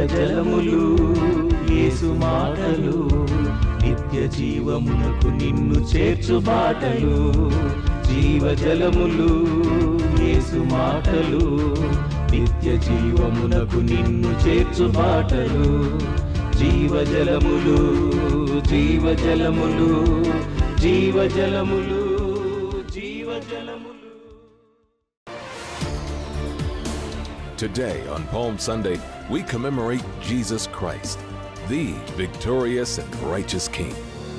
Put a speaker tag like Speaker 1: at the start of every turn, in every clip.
Speaker 1: జీవజలములు యేసు మాటలు నిత్య జీవమునకు నిన్ను చేర్చు బాటలు జీవజలములు యేసు మాటలు నిత్య జీవమునకు నిన్ను చేర్చు బాటలు జీవజలములు జీవజలములు జీవజలములు జీవజలములు
Speaker 2: Today on Palm Sunday, we commemorate Jesus Christ, the victorious and righteous King.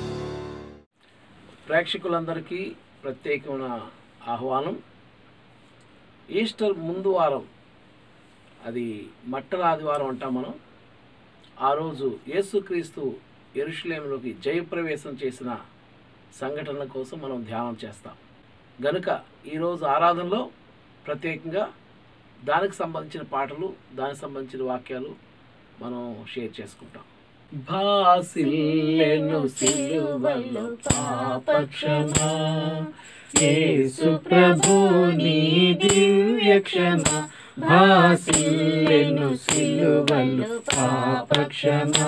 Speaker 3: ప్రేక్షకులందరికీ ప్రత్యేకమైన ఆహ్వానం ఈస్టర్ ముందు వారం అది మట్టల ఆదివారం అంటాం మనం ఆ రోజు యేసుక్రీస్తు ఎరుషులేములోకి జయప్రవేశం చేసిన సంఘటన కోసం మనం ధ్యానం చేస్తాం గనుక ఈరోజు ఆరాధనలో ప్రత్యేకంగా దానికి సంబంధించిన పాటలు దానికి సంబంధించిన వాక్యాలు మనం షేర్ చేసుకుంటాం భాసిల్లెను సిలువలో పాపక్షమా యేసు ప్రభు నీ దివ్య క్షమ భాసిల్లెను సిలువలో పాపక్షమా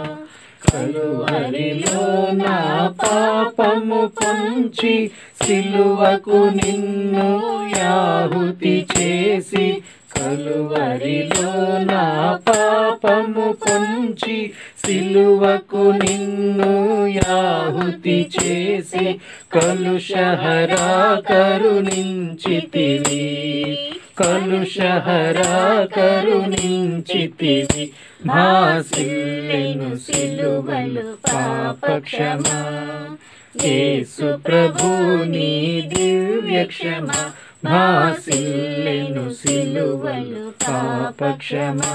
Speaker 3: కలువరిలో నా పాపము పంచి సిలువకు నిన్ను యాహుతి చేసి కలువరిలో నా పాపము పొంచి సిలువకు నిన్ను యాహుతి చేసి కలుషహరా కరుణించితివి కలుషహరా కరుణించితివి భాసిల్లెను సిలువలు పాపక్షమా యేసు ప్రభు నీ దివ్య క్షమ భాసిల్లెను సిలువలు పాపక్షమా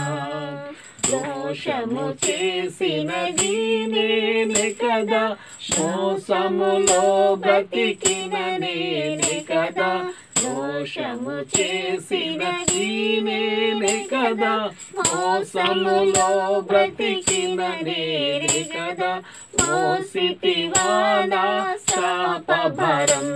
Speaker 3: దోషము చేసినది నేనే కదా మోసములో బ్రతికిన నేనే కదా దోషము చేసినది నేనే కదా మోసములో బ్రతికిన నేనే కదా మోసితివానా శాపభరం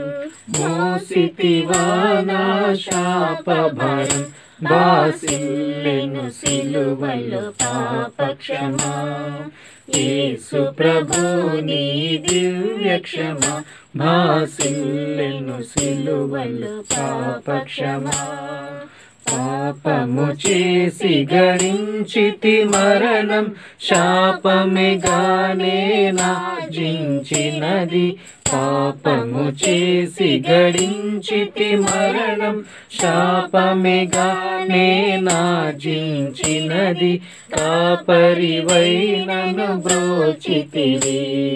Speaker 3: మోసితివానా శాపభరం బాసిల్లెను సిలువలు పాపక్షమా యేసు ప్రభు నీ దివ్య క్షమ భాసిల్లెను సిలువలు పాపక్షమా పాపము చేసి గడించితి మరణం శాపమిగానే నాజించినది పాపము చేసి గడించితి మరణం శాపమిగానే నాజించినది కాపరివైనను బ్రోచితివి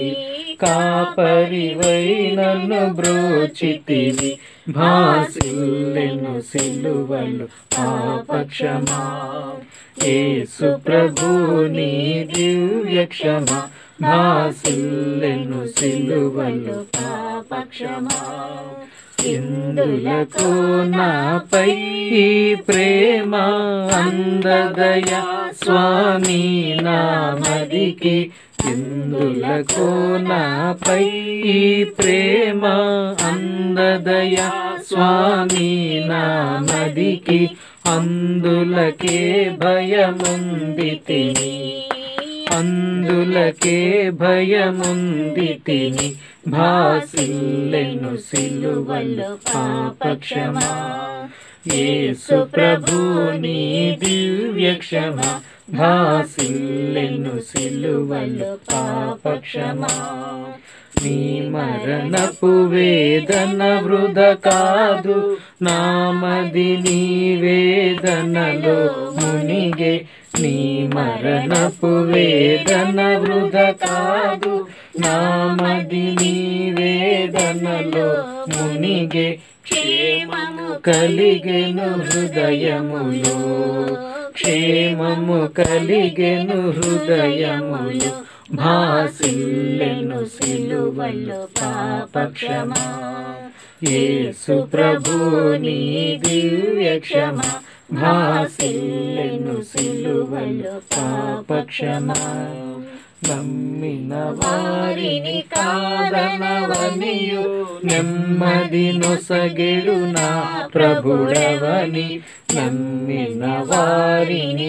Speaker 3: కాపరివైనను బ్రోచితివి భాసిల్లెను సిలువలు పాపక్షమా యేసు ప్రభు నీ దివ్య క్షమ భాసిల్లెను సిలువలు పాపక్షమా ఇందులకు నాపై ఈ ప్రేమ అందదయ స్వామి నామదికి ఇందులకు నాపై ఈ ప్రేమ అందదయ స్వామి నామదికి అందులకే భయముంది తిని అందులకే భయముంది తిని భాసిల్లెను సిలువలు పాపక్షమా యేసు ప్రభు నీ దివ్య క్షమ భాసిల్లెను సిలువలు పాపక్షమా నీ మరణపు వేదన వృధ కాదు నామది నీ వేదనలో మునిగే నీ మరణపు వేదన వృధ కాదు నామది నీ వేదనలో మునిగే క్షేమము కలిగెను హృదయములో క్షేమము కలిగెను హృదయములు భాసిల్లెను సిలువలు పాపక్షమా యేసు ప్రభు నీ దివ్య క్షమ భాసిల్లెను సిలువలు పాపక్షమా నమ్మిన వారిని కాదనవనియు నెమ్మది నొసగెడు నా ప్రభుడవని నమ్మిన వారిని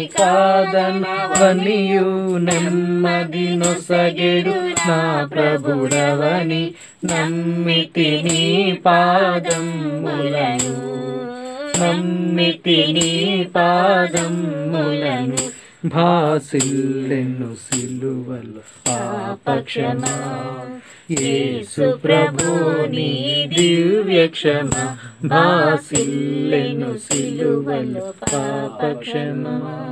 Speaker 3: కాదనవనియు నెమ్మది నొసగెడు నా ప్రభుడవని నమ్మితి నీ పాదములను నమ్మితి నీ పాదములను భాసిల్లెను సిలువలు పాపక్షమా యేసు ప్రభు నీ దివ్య క్షమ భాసిల్లెను సిలువలు పాపక్షమా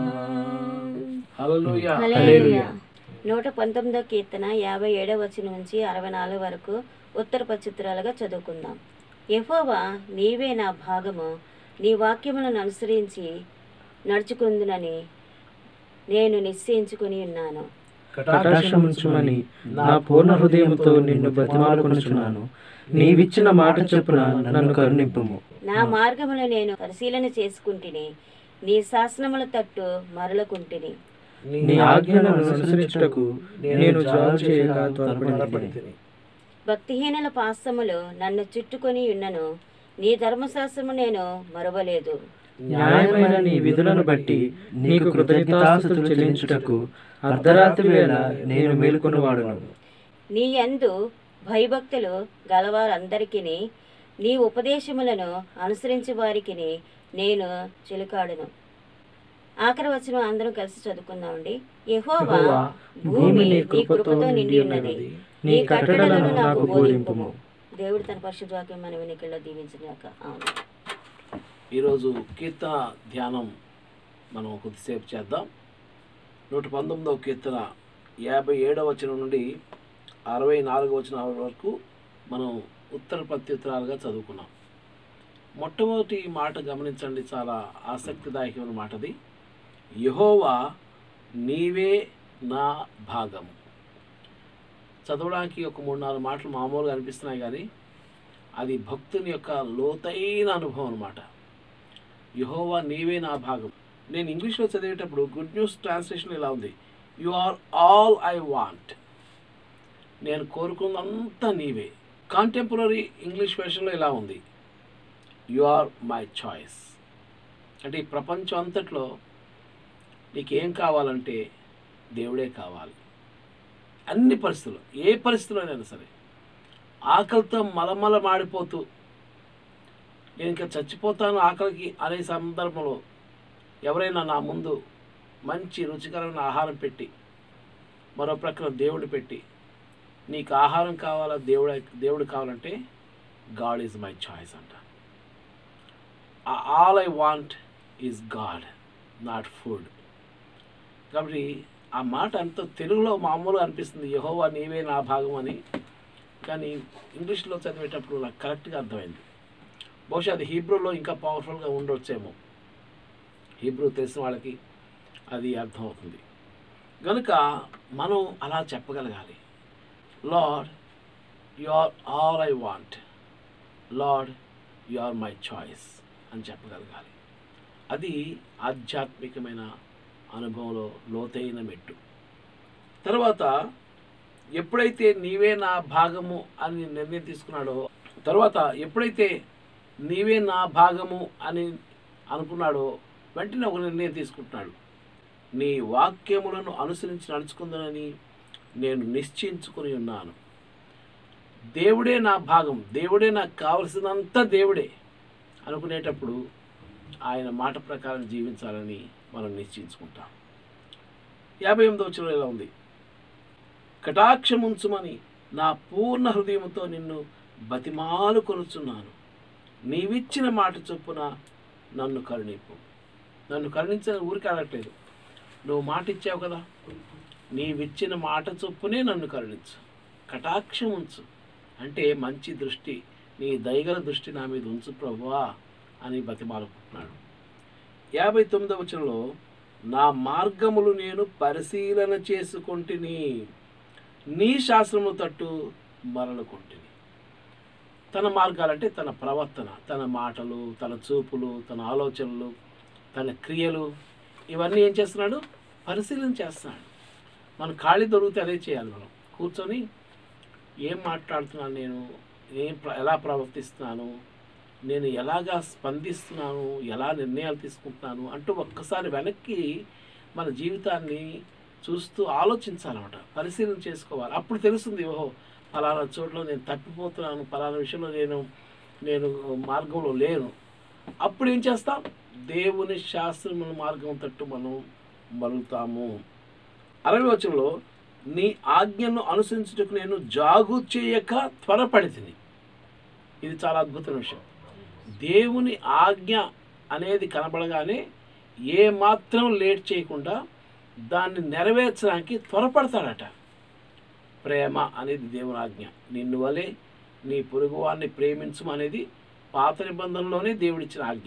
Speaker 4: హల్లెలూయా
Speaker 3: హల్లెలూయా.
Speaker 5: నూట పంతొమ్మిదో కీర్తన యాభై ఏడవ వచ్చిన నుంచి అరవై నాలుగు వరకు ఉత్తర పచిత్రాలుగా చదువుకుందాం యెహోవా నీవే నా భాగము నీ వాక్యములను అనుసరించి నడుచుకుందునని నేను నిశ్చయించుకుని ఉన్నాను
Speaker 3: కటాక్షముంచుమని నా పూర్ణ హృదయముతో నిన్ను బతిమాలుకొనుచున్నాను నీవిచ్చిన మాట చొప్పున నన్ను కరుణింపుము
Speaker 5: నా మార్గములు నేను పరిశీలన చేసుకుంటుని నీ శాసనముల తట్టు మరలకుంటిని
Speaker 3: నీ ఆజ్ఞలను అనుసరించుటకు నేను జాలు చేయగా త్వరపడితిని
Speaker 5: భక్తిహీనుల పాస్తములు నన్ను చుట్టుకొని ఉన్నను నీ ధర్మశాస్త్రము నేను మరవలేదు
Speaker 3: న్యాయమైన నీ విధులను బట్టి నీకు కృతజ్ఞతాస్తుతులు చెల్లించుటకు అర్ధరాత్రి వేళ నేను మేలుకొనివాడును
Speaker 5: నీ యందు భయభక్తులు గలవారందరికీ నీ ఉపదేశములను అనుసరించి వారికి నేను చిలుకాడును ఆఖరి వచ్చిన అందరం కలిసి చదువుకుందామండి యెహోవా
Speaker 3: యెహోవా,
Speaker 5: భూమి నీ కృపతో నిండి ఉన్నది నీ కట్టడలను నాకు బోధింపుము దేవుడు తన పరిశుద్ధ వాక్యం మన వెనుకల్లో దీవించగాక ఆమె
Speaker 4: ఈరోజు కీర్తన ధ్యానం మనం కొద్దిసేపు చేద్దాం నూట పంతొమ్మిదవ కీర్తన యాభై ఏడవ వచనం నుండి అరవై నాలుగవ వచనం వరకు మనం ఉత్తర ప్రత్యుత్తరాలుగా చదువుకున్నాం మొట్టమొదటి మాట గమనించండి చాలా ఆసక్తిదాయకమైన మాటది యహోవా నీవే నా భాగము చదవడానికి ఒక మూడు నాలుగు మాటలు మామూలుగా అనిపిస్తున్నాయి కానీ అది భక్తుని యొక్క లోతైన అనుభవం అనమాట యహోవా నీవే నా భాగం నేను ఇంగ్లీష్లో చదివేటప్పుడు గుడ్ న్యూస్ ట్రాన్స్లేషన్ ఇలా ఉంది you are all I want నేను కోరుకున్నంతా నీవే కాంటెంపరీ ఇంగ్లీష్ వెర్షన్లో ఇలా ఉంది యు ఆర్ మై చాయిస్ అంటే ఈ ప్రపంచం అంతట్లో నీకేం కావాలంటే దేవుడే కావాలి అన్ని పరిస్థితులు ఏ పరిస్థితుల్లోనైనా సరే ఆకలితో మలమల మాడిపోతూ నేను ఇంకా చచ్చిపోతాను ఆకలికి అనే సందర్భంలో ఎవరైనా నా ముందు మంచి రుచికరమైన ఆహారం పెట్టి మరో ప్రక్కన దేవుడు పెట్టి నీకు ఆహారం కావాలా దేవుడు దేవుడు కావాలంటే గాడ్ ఈజ్ మై చాయిస్ అంట all I want is God not food కాబట్టి ఆ మాట అంత తెలుగులో మామూలుగా అనిపిస్తుంది యహోవా నీవే నా భాగం అని కానీ ఇంగ్లీష్లో చదివేటప్పుడు నాకు కరెక్ట్గా అర్థమైంది బహుశా అది హీబ్రూలో ఇంకా పవర్ఫుల్గా ఉండొచ్చేమో హీబ్రూ తెలిసిన వాళ్ళకి అది అర్థమవుతుంది కనుక మనం అలా చెప్పగలగాలి Lord you are all I want Lord you are my choice అని చెప్పగలగాలి అది ఆధ్యాత్మికమైన అనుభవంలో లోతైన మెట్టు తర్వాత ఎప్పుడైతే నీవే నా భాగము అని నిర్ణయం తీసుకున్నాడో తర్వాత ఎప్పుడైతే నీవే నా భాగము అని అనుకున్నాడో వెంటనే ఒక నిర్ణయం తీసుకుంటున్నాడు నీ వాక్యములను అనుసరించి నడుచుకుందనని నేను నిశ్చయించుకుని ఉన్నాను దేవుడే నా భాగం దేవుడే నాకు కావలసినంత దేవుడే అనుకునేటప్పుడు ఆయన మాట ప్రకారం జీవించాలని మనం నిశ్చయించుకుంటాం యాభై ఎనిమిదో వచ్చిన ఇలా ఉంది కటాక్షముంచుమని నా పూర్ణ హృదయంతో నిన్ను బతిమాలు కొనుచున్నాను నీవిచ్చిన మాట చొప్పున నన్ను కరుణింపు నన్ను కరుణించిన ఊరికి అడగట్లేదు నువ్వు మాట ఇచ్చావు కదా నీవిచ్చిన మాట చొప్పునే నన్ను కరుణించు కటాక్షం ఉంచు అంటే మంచి దృష్టి నీ దయగల దృష్టి నా మీద ఉంచు ప్రభువా అని బతిమాలుకుంటున్నాడు యాభై తొమ్మిదవ వచనంలో నా మార్గములు నేను పరిశీలన చేసుకుంటుని నీ శాస్త్రము తట్టు మరలుకుంటుని తన మార్గాలంటే తన ప్రవర్తన తన మాటలు తన చూపులు తన ఆలోచనలు తన క్రియలు ఇవన్నీ ఏం చేస్తున్నాడు పరిశీలన చేస్తున్నాడు మనం ఖాళీ దొరికితే అదే చేయాలి మనం కూర్చొని ఏం మాట్లాడుతున్నాను నేను ఏం ప్ర- ఎలా ప్రవర్తిస్తున్నాను నేను ఎలాగా స్పందిస్తున్నాను ఎలా నిర్ణయాలు తీసుకుంటున్నాను అంటూ ఒక్కసారి వెనక్కి మన జీవితాన్ని చూస్తూ ఆలోచించాలన్నమాట పరిశీలన చేసుకోవాలి అప్పుడు తెలుస్తుంది ఓహో ఫలానా చోట్ల నేను తప్పిపోతున్నాను ఫలానా విషయంలో నేను నేను మార్గంలో లేను అప్పుడు ఏం చేస్తాం దేవుని శాస్త్రముల మార్గం తట్టు మనం మలుతాము అరవై వచనంలో నీ ఆజ్ఞను అనుసరించుటకు నేను జాగు చేయక త్వరపడితిని ఇది చాలా అద్భుతమైన విషయం దేవుని ఆజ్ఞ అనేది కనబడగానే ఏ మాత్రం లేట్ చేయకుండా దాన్ని నెరవేర్చడానికి త్వరపడతాడట ప్రేమ అనేది దేవుని ఆజ్ఞ నిన్ను వలె నీ పొరుగువాన్ని ప్రేమించము అనేది పాత నిబంధనలోనే దేవుడిచ్చిన ఆజ్ఞ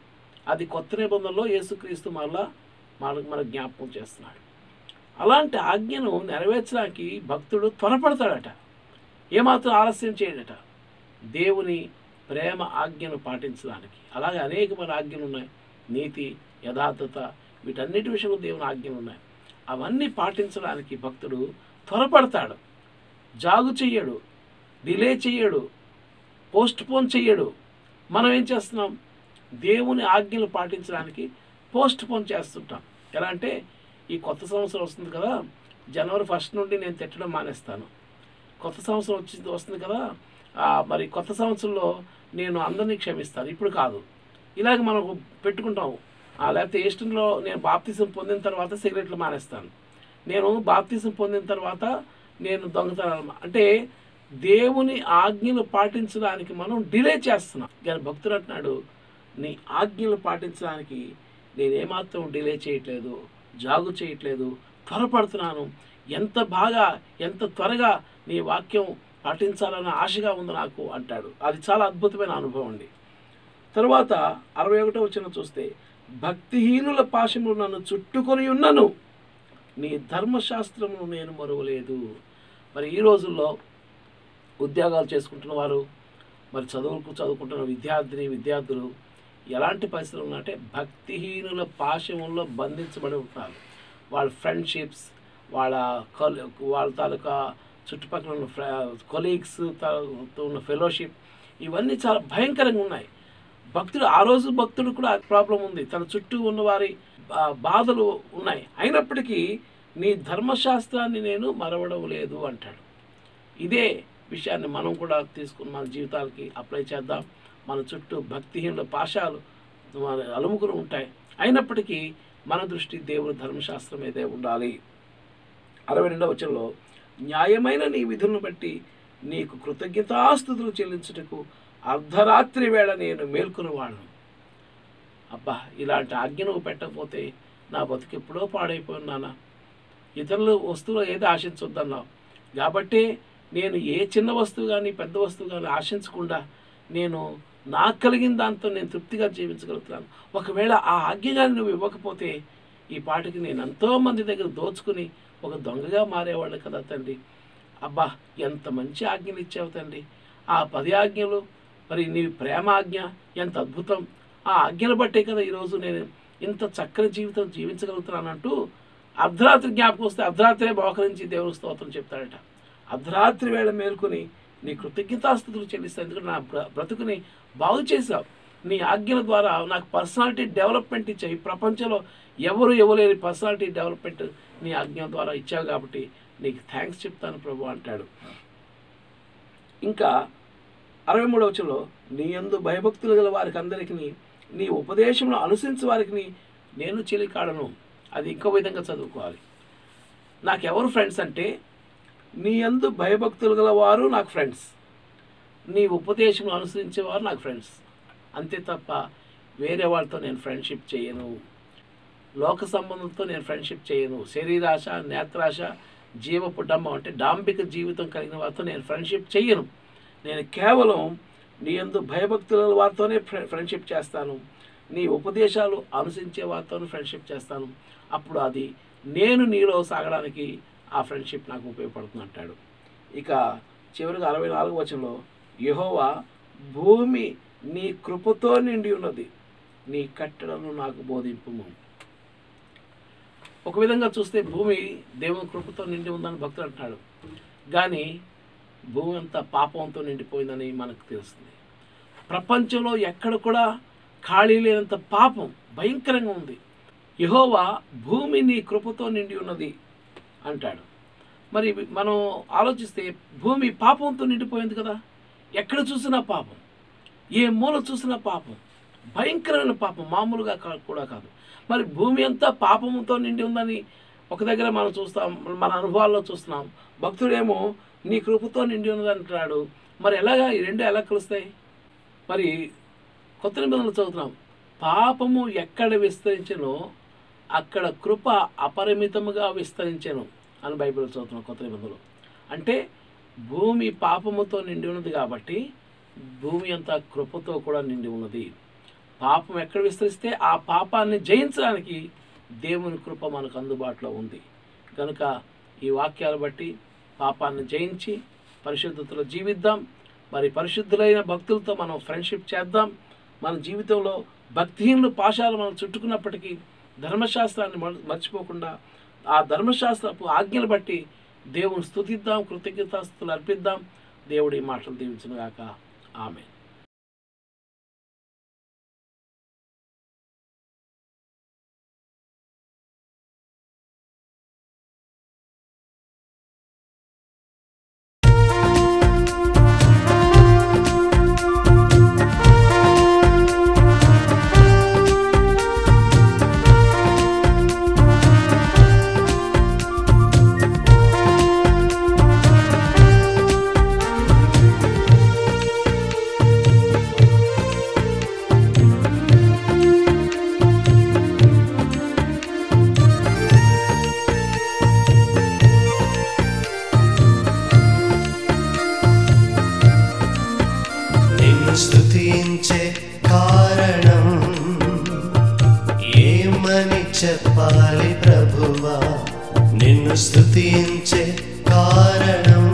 Speaker 4: అది కొత్త నిబంధనలో యేసుక్రీస్తు మరలా మనకు మన జ్ఞాపకం చేస్తున్నాడు అలాంటి ఆజ్ఞను నెరవేర్చడానికి భక్తుడు త్వరపడతాడట ఏమాత్రం ఆలస్యం చేయడట దేవుని ప్రేమ ఆజ్ఞను పాటించడానికి అలాగే అనేకమైన ఆజ్ఞలు ఉన్నాయి నీతి యథార్థత వీటన్నిటి విషయంలో దేవుని ఆజ్ఞలు ఉన్నాయి అవన్నీ పాటించడానికి భక్తుడు త్వరపడతాడు జాగు చెయ్యడు డిలే చెయ్యడు పోస్ట్ పోన్ చెయ్యడు మనం ఏం చేస్తున్నాం దేవుని ఆజ్ఞలు పాటించడానికి పోస్ట్ పోన్ చేస్తుంటాం ఎలా అంటే ఈ కొత్త సంవత్సరం వస్తుంది కదా జనవరి ఫస్ట్ నుండి నేను తిట్టడం మానేస్తాను కొత్త సంవత్సరం వచ్చింది వస్తుంది కదా ఆ, మరి కొత్త సంవత్సరంలో నేను అందరినీ క్షమిస్తాను ఇప్పుడు కాదు ఇలాగ మనం పెట్టుకుంటాం ఆ, లేకపోతే ఈస్టర్లో నేను బాప్తిజం పొందిన తర్వాత సిగరెట్లు మానేస్తాను నేను బాప్తిజం పొందిన తర్వాత నేను దొంగతనాలు మా- అంటే దేవుని ఆజ్ఞలు పాటించడానికి మనం డిలే చేస్తున్నాం కానీ భక్తుడు అంటున్నాడు నీ ఆజ్ఞలు పాటించడానికి నేను ఏమాత్రం డిలే చేయట్లేదు జాగు చేయట్లేదు త్వరపడుతున్నాను ఎంత బాగా ఎంత త్వరగా నీ వాక్యం పాటించాలన్న ఆశగా ఉంది నాకు అంటాడు అది చాలా అద్భుతమైన అనుభవం అండి తర్వాత అరవై ఒకటో వచ్చిన చూస్తే భక్తిహీనుల పాశములు నన్ను చుట్టుకొని ఉన్నను నీ ధర్మశాస్త్రమును నేను మరువలేదు మరి ఈ రోజుల్లో ఉద్యోగాలు చేసుకుంటున్న వారు మరి చదువులకు చదువుకుంటున్న విద్యార్థిని విద్యార్థులు ఎలాంటి పరిస్థితులు ఉన్నాయంటే భక్తిహీనుల పాశముల్లో బంధించబడి ఉంటారు వాళ్ళ ఫ్రెండ్షిప్స్ వాళ్ళ కొల్ వాళ్ళ తాలూకా చుట్టుపక్కల ఉన్న కొలీగ్స్ ఉన్న ఫెలోషిప్ ఇవన్నీ చాలా భయంకరంగా ఉన్నాయి భక్తుడు ఆ రోజు భక్తుడు కూడా ప్రాబ్లం ఉంది తన చుట్టూ ఉన్న వారి ఆ, బాధలు ఉన్నాయి అయినప్పటికీ నీ ధర్మశాస్త్రాన్ని నేను మరవడం లేదు అంటాడు ఇదే విషయాన్ని మనం కూడా తీసుకుని మన జీవితాలకి అప్లై చేద్దాం మన చుట్టూ భక్తిహీనుల పాశాలు మన అలుముకుని ఉంటాయి అయినప్పటికీ మన దృష్టి దేవుని ధర్మశాస్త్రం మీదే ఉండాలి అరవై రెండవ వచనంలో న్యాయమైన నీ విధులను బట్టి నీకు కృతజ్ఞతాస్థుతులు చెల్లించుటకు అర్ధరాత్రి వేళ నేను మేల్కొనివాడను అబ్బా ఇలాంటి ఆజ్ఞ నువ్వు పెట్టకపోతే నా బతుకు ఎప్పుడో పాడైపోయింది నాన్న ఇతరుల వస్తువులు ఏది ఆశించొద్దన్నావు కాబట్టి నేను ఏ చిన్న వస్తువు కానీ పెద్ద వస్తువు కానీ ఆశించకుండా నేను నాకు కలిగిన దాంతో నేను తృప్తిగా జీవించగలుగుతున్నాను ఒకవేళ ఆ ఆజ్ఞ కానీ నువ్వు ఇవ్వకపోతే ఈ పాటికి నేను ఎంతో మంది దగ్గర దోచుకుని ఒక దొంగగా మారేవాళ్ళు కదా తండ్రి అబ్బా ఎంత మంచి ఆజ్ఞలు ఇచ్చావు తండ్రి ఆ పది ఆజ్ఞలు మరి నీ ప్రేమ ఆజ్ఞ ఎంత అద్భుతం ఆ ఆజ్ఞలు బట్టే కదా ఈరోజు నేను ఇంత చక్కని జీవితం జీవించగలుగుతున్నానంటూ అర్ధరాత్రి జ్ఞాపకం వస్తే అర్ధరాత్రే మోకరించి దేవుని స్తోత్రం చెప్తాడట అర్ధరాత్రి వేళ మేల్కొని నీ కృతజ్ఞతాస్థుతులు చెల్లిస్తాను ఎందుకంటే నా బ్ర- బ్రతుకుని బాగు చేశావు నీ ఆజ్ఞల ద్వారా నాకు పర్సనాలిటీ డెవలప్మెంట్ ఇచ్చావు ఈ ప్రపంచంలో ఎవరు ఇవ్వలేని పర్సనాలిటీ డెవలప్మెంట్ నీ ఆజ్ఞ ద్వారా ఇచ్చావు కాబట్టి నీకు థ్యాంక్స్ చెప్తాను ప్రభు అంటాడు ఇంకా అరవై మూడవ వచనంలో నీ యందు భయభక్తులు గల వారికి అందరికీ నీ ఉపదేశంలో అనుసరించే వారికి నేను చెలికాడను అది ఇంకో విధంగా చదువుకోవాలి నాకు ఎవరు ఫ్రెండ్స్ అంటే నీ యందు భయభక్తులు గల వారు నాకు ఫ్రెండ్స్ నీ ఉపదేశం అనుసరించేవారు నాకు ఫ్రెండ్స్ అంతే తప్ప వేరే వాళ్ళతో నేను ఫ్రెండ్షిప్ చేయను లోక సంబంధంతో నేను ఫ్రెండ్షిప్ చేయను శరీరాశ నేత్రాశ జీవపు డంబం అంటే డాంబిక జీవితం కలిగిన వారితో నేను ఫ్రెండ్షిప్ చేయను నేను కేవలం నీ యందు భయభక్తుల వారితోనే ఫ్రె- ఫ్రెండ్షిప్ చేస్తాను నీ ఉపదేశాలు అనుసరించే వారితోనే ఫ్రెండ్షిప్ చేస్తాను అప్పుడు అది నేను నీలో సాగడానికి ఆ ఫ్రెండ్షిప్ నాకు ఉపయోగపడుతుంది అంటాడు ఇక చివరిగా అరవై నాలుగు వచనంలో యెహోవా భూమి నీ కృపతో నిండి ఉన్నది నీ కట్టడను నాకు బోధింపుము ఒక విధంగా చూస్తే భూమి దేవుని కృపతో నిండి ఉందని భక్తుడు అంటున్నాడు కానీ భూమి అంతా పాపంతో నిండిపోయిందని మనకు తెలుస్తుంది ప్రపంచంలో ఎక్కడ కూడా ఖాళీ లేనంత పాపం భయంకరంగా ఉంది యహోవా భూమి నీ కృపతో నిండి ఉన్నది అంటాడు మరి మనం ఆలోచిస్తే భూమి పాపంతో నిండిపోయింది కదా ఎక్కడ చూసినా పాపం ఏ మూల చూసినా పాపం భయంకరమైన పాపం మామూలుగా కా- కూడా కాదు మరి భూమి అంతా పాపంతో నిండి ఉందని ఒక దగ్గర మనం చూస్తాం మన అనుభవాల్లో చూస్తున్నాం భక్తుడేమో నీ కృపతో నిండి ఉన్నది అంటున్నాడు మరి ఎలాగా ఈ రెండు ఎలా కలుస్తాయి మరి కొత్త నిబంధనలు చదువుతున్నాం పాపము ఎక్కడ విస్తరించెనో అక్కడ కృప అపరిమితముగా విస్తరించెను అని బైబిల్ చదువుతున్నాం కొత్త నిబంధనలు అంటే భూమి పాపముతో నిండి ఉన్నది కాబట్టి భూమి అంతా కృపతో కూడా నిండి ఉన్నది పాపం ఎక్కడ విస్తరిస్తే ఆ పాపాన్ని జయించడానికి దేవుని కృప మనకు అందుబాటులో ఉంది కనుక ఈ వాక్యాలు బట్టి పాపాన్ని జయించి పరిశుద్ధతలో జీవిద్దాం మరి పరిశుద్ధులైన భక్తులతో మనం ఫ్రెండ్షిప్ చేద్దాం మన జీవితంలో భక్తిహీనులు పాశాలు మనం చుట్టుకున్నప్పటికీ ధర్మశాస్త్రాన్ని మర్- మర్చిపోకుండా ఆ ధర్మశాస్త్రపు ఆజ్ఞలు బట్టి దేవుని స్తుతిద్దాం కృతజ్ఞతాస్తులు అర్పిద్దాం దేవుడి మాటలు దీవించునుగాక ఆమె
Speaker 6: నిన్ను స్తుతించే కారణం ఏమని చెప్పాలి ప్రభువా నిన్ను స్తుతించే కారణం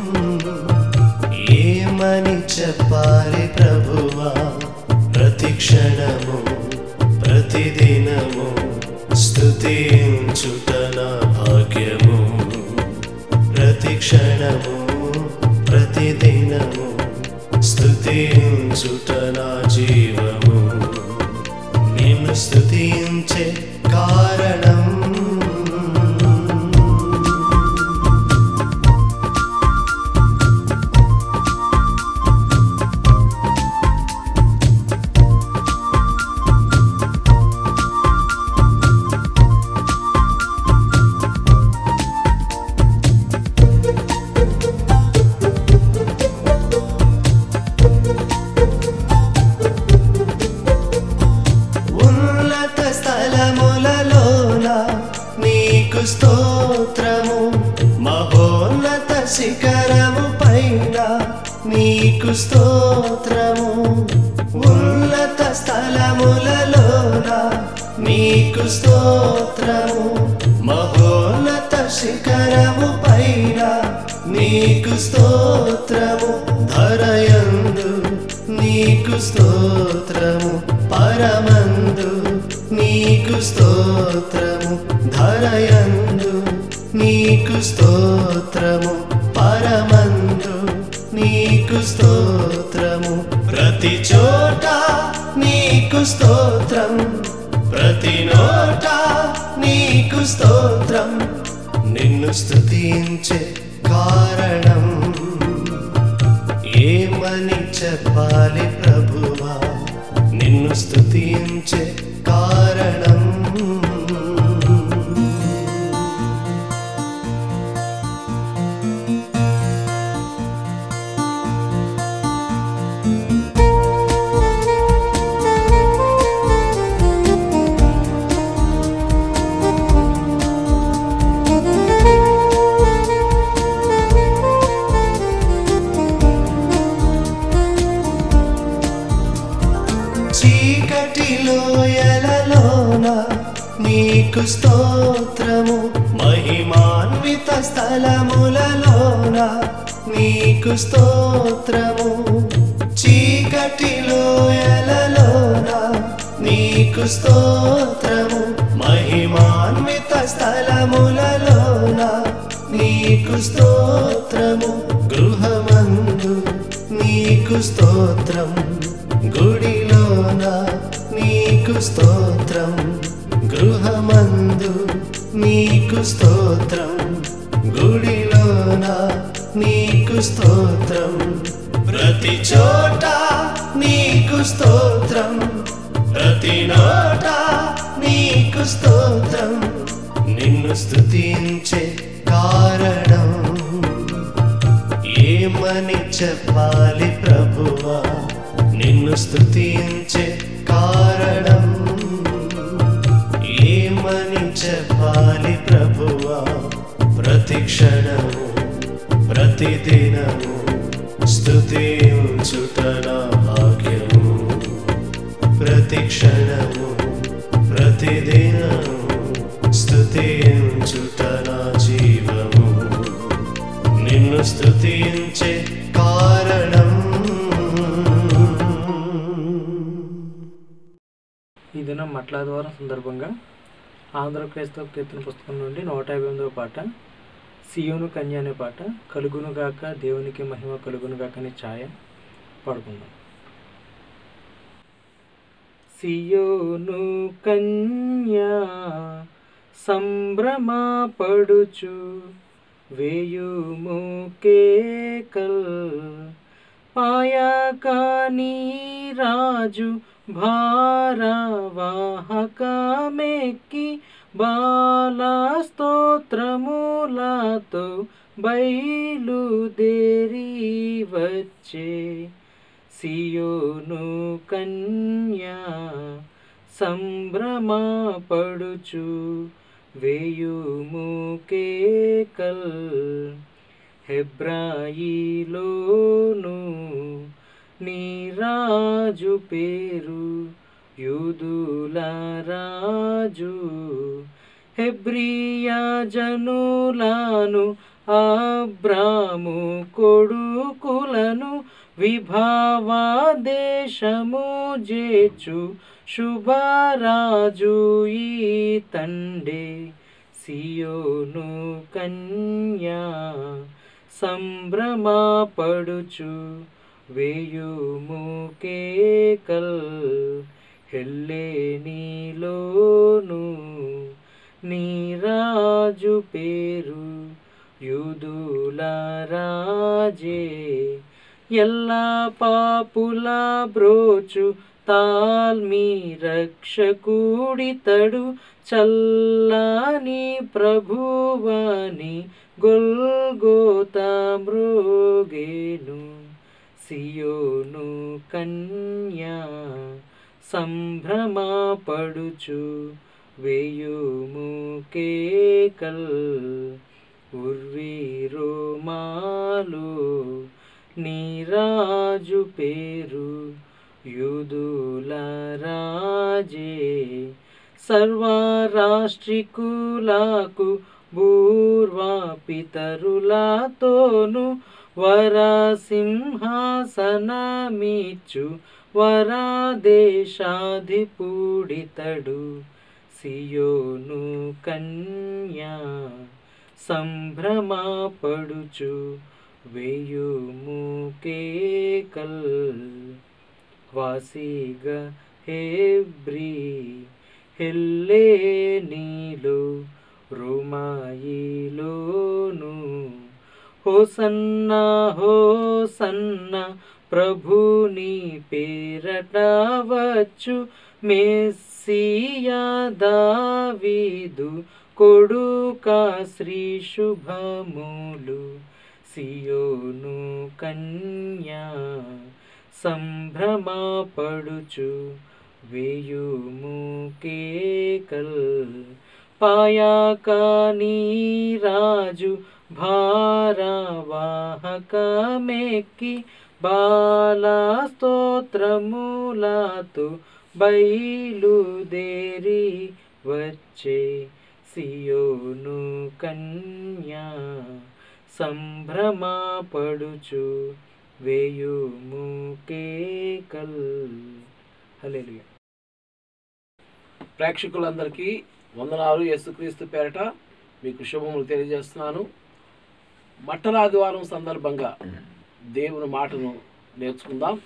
Speaker 6: ఏమని చెప్పాలి ప్రభువా ప్రతి క్షణము ప్రతిదినము స్తుతించుట నా భాగ్యము ప్రతి క్షణము ప్రతిదినము స్తుతించుట నా జీవము నిన్ను స్తుతించే కారణం ఉన్నత స్థలములలోన నీకు స్తోత్రము మహోన్నత శిఖరము పైన నీకు స్తోత్రము ఉన్నత స్థలములలోన నీకు స్తోత్రము మహోన్నత శిఖరము పైన నీకు స్తోత్రము ధరయందు నీకు స్తోత్రము పరమందు నీకు స్తోత్రము ధరయందు నీకు స్తోత్రము పరమందు నీకు స్తోత్రము ప్రతి చోట నీకు స్తోత్రం ప్రతి నోట నీకు స్తోత్రం నిన్ను స్తుతించే కారణం ఏమని చెప్పాలి ప్రభువా నిన్ను స్తుతించే కారణం చీకటిలో ఎలలోన నీకు స్తోత్రము మహిమాన్విత స్థలములలోన నీకు స్తోత్రము చీకటిలో ఎలలోన నీకు స్తోత్రము మహిమాన్విత స్థల నీకు స్తోత్రం గుడిలోన నీకు స్తోత్రం గృహమందు నీకు స్తోత్రం గుడిలోన నీకు స్తోత్రం ప్రతి చోట నీకు స్తోత్రం ప్రతి నోట నీకు స్తోత్రం నిన్ను స్తుతించే కారణం ఏమని చెప్పాలి ప్రభువా నిన్ను స్తుతించే కారణం ఏమని చెప్పాలి ప్రభువా ప్రతి క్షణము ప్రతి దినము స్తుతించుట నా భాగ్యము ప్రతి క్షణము ప్రతి దినము స్తుతించుట నా జీవము నిన్ను స్తుతించే కారణం
Speaker 3: ఈ దినం మట్ల ద్వారా సందర్భంగా ఆంధ్ర క్రైస్తవ కీర్తన పుస్తకం నుండి నూట యాభై ఎనిమిదవ పాట సియోను కన్య అనే పాట కలుగును గాక దేవునికి మహిమ కలుగును గాక అనే ఛాయ పాడుకుందాం సియోను కన్యా సంభ్రమపడుచు వేయుము కేకల్ పాయకాని రాజు భారవాహకమెక్కి బాలస్తోత్రములతో బయలుదేరి వచ్చే సియోను కన్యా సంభ్రమపడుచు వేయుము కేకల్ హెబ్రాయిలోను నీరాజు పేరు యూదుల రాజు హెబ్రియా జనులను అబ్రాము కొడుకులను విభావ దేశము జేచు శుభరాజు ఈ తండే సియోను కన్యా సంభ్రమపడుచు వేయుము కేకల్ హెల్లేనిలోను నీరాజు పేరు యూదుల రాజే ఎల్లా పాపుల బ్రోచు తాల్మీ రక్షకుడితడు చల్లని ప్రభువని గొల్గోత మృగేను సియోను కన్యా సంభ్రమపడుచు వేయుము కేకల్ ఉర్వీరోమాలు నీరాజు పేరు యూదుల రాజే సర్వరాష్ట్రికులకు పూర్వాపితరులతోను వరసింహాసనమిచ్చు వరాదేశాధిపుడితడు సియోను కన్యా సంభ్రమపడుచు వేయుము కేకల్ వాసిగ హెబ్రీ హెల్లే నీలో రోమాయిలోను హోసన్నా హోసన్న ప్రభుని పేరట వచ్చు మెస్సియా దావీదు కొడుక శ్రీ శుభములు సియోను కన్యా సంభ్రమపడుచు వేయుము కేకల్ పాయాకాని రాజు భారవాహకమెక్కి బాలస్తోత్రములతో బయలుదేరి వచ్చే సియోను కన్యా సంభ్రమపడుచు వేయుము కేకల్ హల్లెలూయా
Speaker 4: ప్రేక్షకులందరికీ వందనాలు యేసుక్రీస్తు పేరట మీకు శుభములు తెలియజేస్తున్నాను మట్టల ఆదివారం సందర్భంగా దేవుని మాటను నేర్చుకుందాం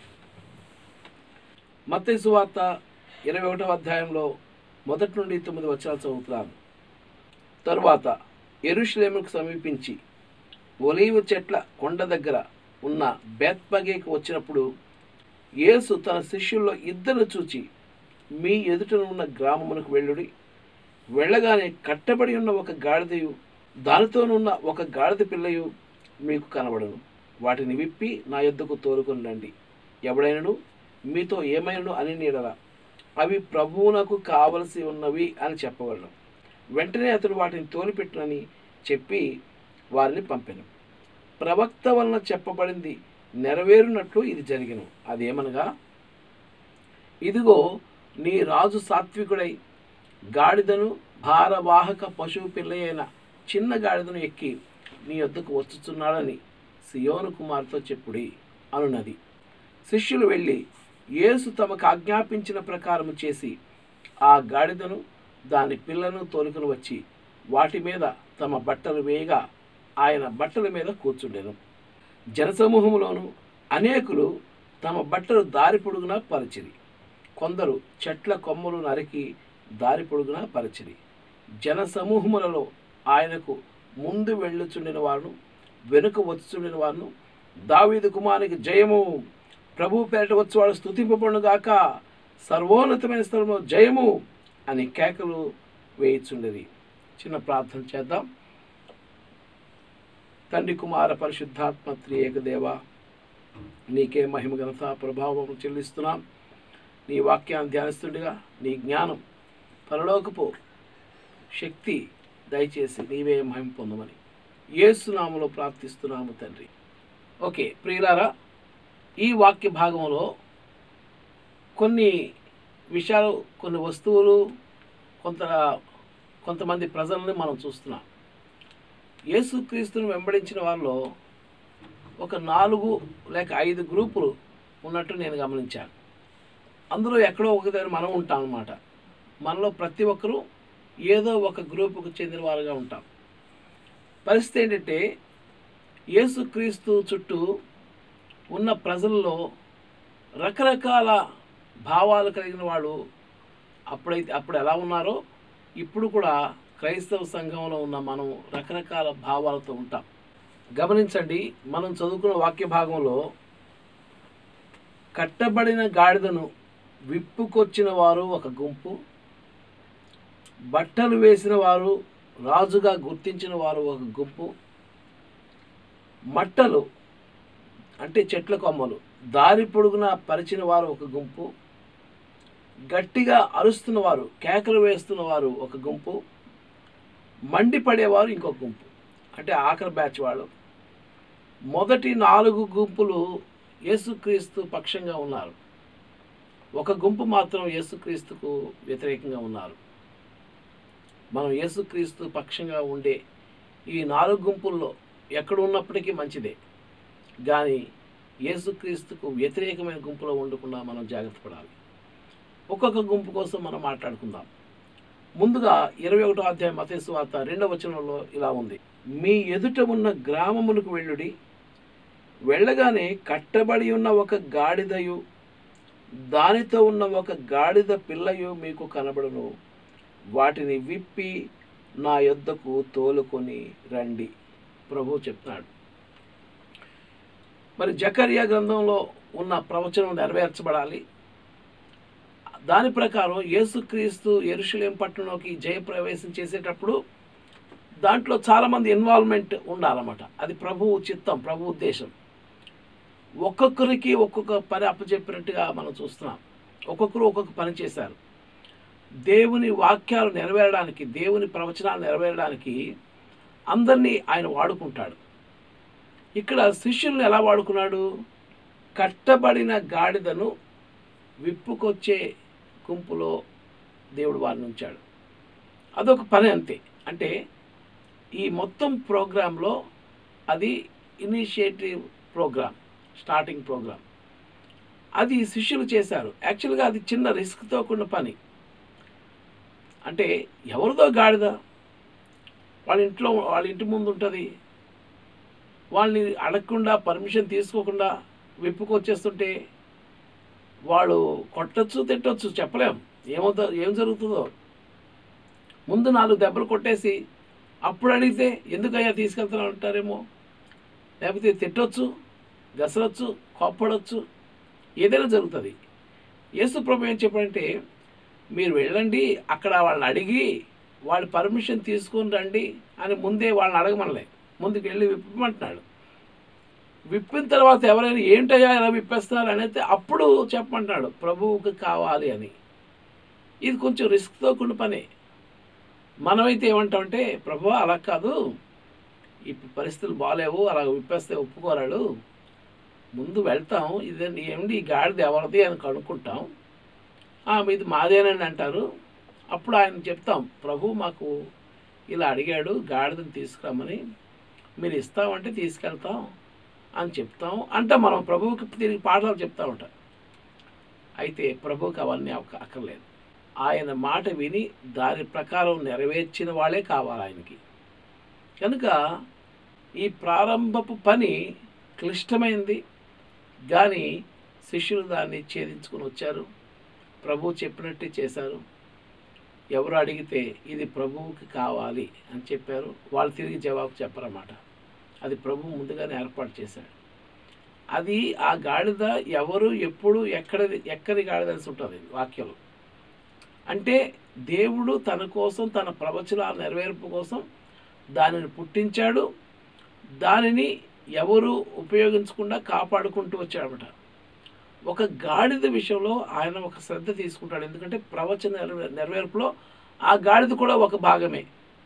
Speaker 4: మత్తయి సువార్త ఇరవై ఒకటవ అధ్యాయంలో మొదటి నుండి తొమ్మిది వచ్చాలు చదువుతున్నాను తరువాత ఎరుషులేముకు సమీపించి ఒలీవ చెట్ల కొండ దగ్గర ఉన్న బేత్పగేకి వచ్చినప్పుడు యేసు తన శిష్యుల్లో ఇద్దరు చూచి మీ ఎదుట ఉన్న గ్రామమునకు వెళ్ళుడి వెళ్ళగానే కట్టబడి ఉన్న ఒక గాడిదయు దానితోనున్న ఒక గాడిద పిల్లయు మీకు కనబడను వాటిని విప్పి నా యొద్దకు తోలుకొని రండి ఎవడైనను మీతో ఏమైనను అని నీడల అవి ప్రభువునకు కావలసి ఉన్నవి అని చెప్పగలను వెంటనే అతడు వాటిని తోలిపెట్టునని చెప్పి వారిని పంపెను ప్రవక్త వలన చెప్పబడింది నెరవేరునట్లు ఇది జరిగను అదేమనగా ఇదిగో నీ రాజు సాత్వికుడై గాడిదను భారవాహక పశువు పిల్ల అయిన చిన్న గాడిదను ఎక్కి నీ వద్దకు వచ్చుచున్నాడని సియోను కుమార్తో చెప్పుడి అనున్నది శిష్యులు వెళ్ళి యేసు తమకు ఆజ్ఞాపించిన ప్రకారం చేసి ఆ గాడిదను దాని పిల్లను తోలుకుని వచ్చి వాటి మీద తమ బట్టలు వేయగా ఆయన బట్టల మీద కూర్చుండెను జనసమూహంలోను అనేకులు తమ బట్టలు దారి పొడుగునా పరిచిరి కొందరు చెట్ల కొమ్మలు నరికి దారి పొడుగునా పరిచిరి జన సమూహములలో ఆయనకు ముందు వెళ్ళుచుండిన వారును వెనుక వచ్చుచుండిన వారును దావీదు కుమారునికి జయము ప్రభు పేరట వచ్చేవాడు స్థుతింపబడును గాక సర్వోన్నతమైన స్థలంలో జయము అని కేకలు వేయిచుండేది చిన్న ప్రార్థన చేద్దాం తండ్రి కుమార పరిశుద్ధాత్మ త్రియేకదేవ నీకే మహిమ ఘనత ప్రభావం చెల్లిస్తున్నాం నీ వాక్యాన్ని ధ్యానిస్తుండగా నీ జ్ఞానం పరలోకపు శక్తి దయచేసి నీవే మహిమ పొందమని ఏసునామలో ప్రార్థిస్తున్నాము తండ్రి ఓకే ప్రియులారా ఈ వాక్య భాగంలో కొన్ని విషయాలు కొన్ని వస్తువులు కొంత కొంతమంది ప్రజల్ని మనం చూస్తున్నాం యేసుక్రీస్తుని వెంబడించిన వారిలో ఒక నాలుగు లేక ఐదు గ్రూపులు ఉన్నట్టు నేను గమనించాను అందులో ఎక్కడో ఒక దగ్గర మనం ఉంటాం అన్నమాట మనలో ప్రతి ఒక్కరూ ఏదో ఒక గ్రూపుకు చెందిన వారుగా ఉంటాం పరిస్థితి ఏంటంటే యేసుక్రీస్తు చుట్టూ ఉన్న ప్రజల్లో రకరకాల భావాలు కలిగిన వాళ్ళు అప్పుడైతే అప్పుడు ఎలా ఉన్నారో ఇప్పుడు కూడా క్రైస్తవ సంఘంలో ఉన్న మనం రకరకాల భావాలతో ఉంటాం గమనించండి మనం చదువుకున్న వాక్య భాగంలో కట్టబడిన గాడిదను విప్పుకొచ్చిన వారు ఒక గుంపు బట్టలు వేసిన వారు రాజుగా గుర్తించిన వారు ఒక గుంపు మట్టలు అంటే చెట్ల కొమ్మలు దారి పొడుగున పరిచిన వారు ఒక గుంపు గట్టిగా అరుస్తున్న వారు కేకలు వేస్తున్న వారు ఒక గుంపు మండిపడేవారు ఇంకొక గుంపు అంటే ఆఖరి బ్యాచ్ వాళ్ళు మొదటి నాలుగు గుంపులు యేసుక్రీస్తు పక్షంగా ఉన్నారు ఒక గుంపు మాత్రం యేసుక్రీస్తుకు వ్యతిరేకంగా ఉన్నారు మనం యేసుక్రీస్తు పక్షంగా ఉండే ఈ నాలుగు గుంపుల్లో ఎక్కడ ఉన్నప్పటికీ మంచిదే కానీ యేసుక్రీస్తుకు వ్యతిరేకమైన గుంపులో ఉండకుండా మనం జాగ్రత్త పడాలి ఒక్కొక్క గుంపు కోసం మనం మాట్లాడుకుందాం ముందుగా ఇరవై ఒకటో అధ్యాయం మతేసు వార్త రెండవ వచనంలో ఇలా ఉంది మీ ఎదుట ఉన్న గ్రామములకు వెళ్ళుడి వెళ్ళగానే కట్టబడి ఉన్న ఒక గాడిదయు దానితో ఉన్న ఒక గాడిద పిల్లయు మీకు కనబడును వాటిని విప్పి నా యొద్దకు తోలుకొని రండి ప్రభు చెప్తున్నాడు మరి జకర్యా గ్రంథంలో ఉన్న ప్రవచనం నెరవేర్చబడాలి దాని ప్రకారం యేసుక్రీస్తు ఎరుషులేం పట్టణంలోకి జయప్రవేశం చేసేటప్పుడు దాంట్లో చాలామంది ఇన్వాల్వ్మెంట్ ఉండాలన్నమాట అది ప్రభువు చిత్తం ప్రభు ఉద్దేశం ఒక్కొక్కరికి ఒక్కొక్క పని అప్పచెప్పినట్టుగా మనం చూస్తున్నాం ఒక్కొక్కరు ఒక్కొక్క పని చేశారు దేవుని వాక్యాలు నెరవేరడానికి దేవుని ప్రవచనాలు నెరవేరడానికి అందరినీ ఆయన వాడుకుంటాడు ఇక్కడ శిష్యుల్ని ఎలా వాడుకున్నాడు కట్టబడిన గాడిదను విప్పుకొచ్చే గుంపులో దేవుడు వారిని ఉంచాడు అదొక పని అంతే అంటే ఈ మొత్తం ప్రోగ్రాంలో అది ఇనిషియేటివ్ ప్రోగ్రామ్ స్టార్టింగ్ ప్రోగ్రామ్ అది శిష్యులు చేశారు యాక్చువల్గా అది చిన్న రిస్క్తో కూడిన పని అంటే ఎవరిదో గాడిద వాళ్ళ ఇంట్లో వాళ్ళ ఇంటి ముందు ఉంటుంది వాళ్ళని అడగకుండా పర్మిషన్ తీసుకోకుండా విప్పుకొచ్చేస్తుంటే వాళ్ళు కొట్టచ్చు తిట్టచ్చు చెప్పలేం ఏమవుతా ఏం జరుగుతుందో ముందు నాలుగు దెబ్బలు కొట్టేసి అప్పుడు అడిగితే ఎందుకయ్యా తీసుకెళ్తున్నావు అంటారేమో లేకపోతే తిట్టొచ్చు గసరొచ్చు కోప్పడొచ్చు ఏదైనా జరుగుతుంది యేసు ప్రభు ఏం చెప్పాడంటే మీరు వెళ్ళండి అక్కడ వాళ్ళని అడిగి వాళ్ళ పర్మిషన్ తీసుకొని రండి అని ముందే వాళ్ళని అడగమనలే ముందుకు వెళ్ళి విప్పమంటున్నాడు విప్పిన తర్వాత ఎవరైనా ఏంటయ్యా ఇలా విప్పేస్తున్నారు అనేది అప్పుడు చెప్పమంటున్నాడు ప్రభువుకి కావాలి అని ఇది కొంచెం రిస్క్తో కూడిన పని మనమైతే ఏమంటామంటే ప్రభు అలా కాదు ఈ పరిస్థితులు బాగాలేవు అలా విప్పేస్తే ఒప్పుకోరాడు ముందు వెళ్తాం ఇదండి ఏమిటి ఈ గాడిద ఎవరిది అని కనుక్కుంటాం "ఆ, ఇది మాదేనండి అంటారు అప్పుడు ఆయన చెప్తాం ప్రభు మాకు ఇలా అడిగాడు గాడిదని తీసుకురమ్మని మీరు ఇస్తామంటే తీసుకెళ్తాం అని చెప్తాం అంటే మనం ప్రభువుకి తిరిగి పాఠాలు చెప్తా ఉంటాం అయితే ప్రభువుకి అవన్నీ అక్క- అక్కర్లేదు ఆయన మాట విని దాని ప్రకారం నెరవేర్చిన వాళ్ళే కావాలి ఆయనకి కనుక ఈ ప్రారంభపు పని క్లిష్టమైంది కానీ శిష్యులు దాన్ని ఛేదించుకుని వచ్చారు ప్రభు చెప్పినట్టే చేశారు ఎవరు అడిగితే ఇది ప్రభువుకి కావాలి అని చెప్పారు వాళ్ళు తిరిగి జవాబు చెప్పరన్నమాట అది ప్రభు ముందుగానే ఏర్పాటు చేశాడు అది ఆ గాడిద ఎవరు ఎప్పుడు ఎక్కడిది ఎక్కడి గాడిద అని ఉంటుంది వాక్యంలో అంటే దేవుడు తన కోసం తన ప్రవచనాల నెరవేర్పు కోసం దానిని పుట్టించాడు దానిని ఎవరు ఉపయోగించకుండా కాపాడుకుంటూ వచ్చాడనమాట ఒక గాడిద విషయంలో ఆయన ఒక శ్రద్ధ తీసుకుంటాడు ఎందుకంటే ప్రవచన నెరవే- నెరవేర్పులో ఆ గాడిద కూడా ఒక భాగమే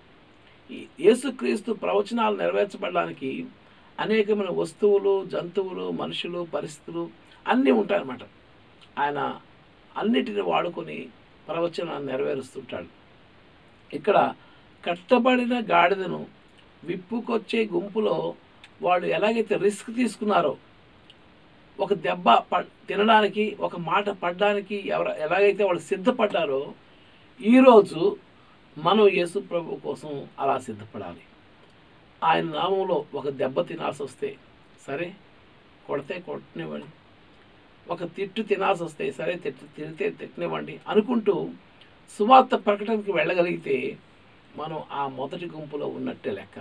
Speaker 4: ఈ యేసుక్రీస్తు ప్రవచనాలు నెరవేర్చబడడానికి అనేకమైన వస్తువులు జంతువులు మనుషులు పరిస్థితులు అన్నీ ఉంటాయన్నమాట ఆయన అన్నిటిని వాడుకొని ప్రవచనాన్ని నెరవేరుస్తుంటాడు ఇక్కడ కట్టబడిన గాడిదను విప్పుకొచ్చే గుంపులో వాళ్ళు ఎలాగైతే రిస్క్ తీసుకున్నారో ఒక దెబ్బ ప తినడానికి ఒక మాట పడడానికి ఎవరు ఎలాగైతే వాళ్ళు సిద్ధపడ్డారో ఈరోజు మనం యేసు ప్రభు కోసం అలా సిద్ధపడాలి ఆయన నామంలో ఒక దెబ్బ తినాల్సి వస్తే సరే కొడితే కొట్టనివ్వండి ఒక తిట్టు తినాల్సి వస్తే సరే తిట్టు తిరితే తిట్టనివ్వండి అనుకుంటూ సువార్త ప్రకటనకి వెళ్ళగలిగితే మనం ఆ మొదటి గుంపులో ఉన్నట్టే లెక్క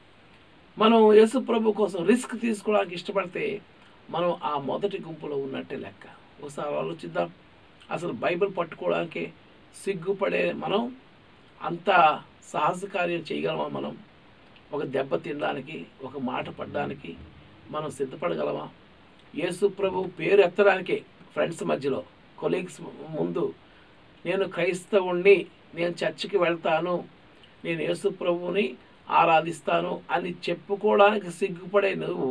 Speaker 4: మనం యేసు ప్రభు కోసం రిస్క్ తీసుకోవడానికి ఇష్టపడితే మనం ఆ మొదటి గుంపులో ఉన్నట్టే లెక్క ఒకసారి ఆలోచిద్దాం అసలు బైబిల్ పట్టుకోవడానికి సిగ్గుపడే మనం అంత సాహస కార్యం చేయగలమా మనం ఒక దెబ్బ తినడానికి ఒక మాట పడడానికి మనం సిద్ధపడగలమా యేసు ప్రభు పేరు ఎత్తడానికే ఫ్రెండ్స్ మధ్యలో కొలీగ్స్ ముందు నేను క్రైస్తవుణ్ణి నేను చర్చికి వెళ్తాను నేను యేసు ప్రభువుని ఆరాధిస్తాను అని చెప్పుకోవడానికి సిగ్గుపడే నువ్వు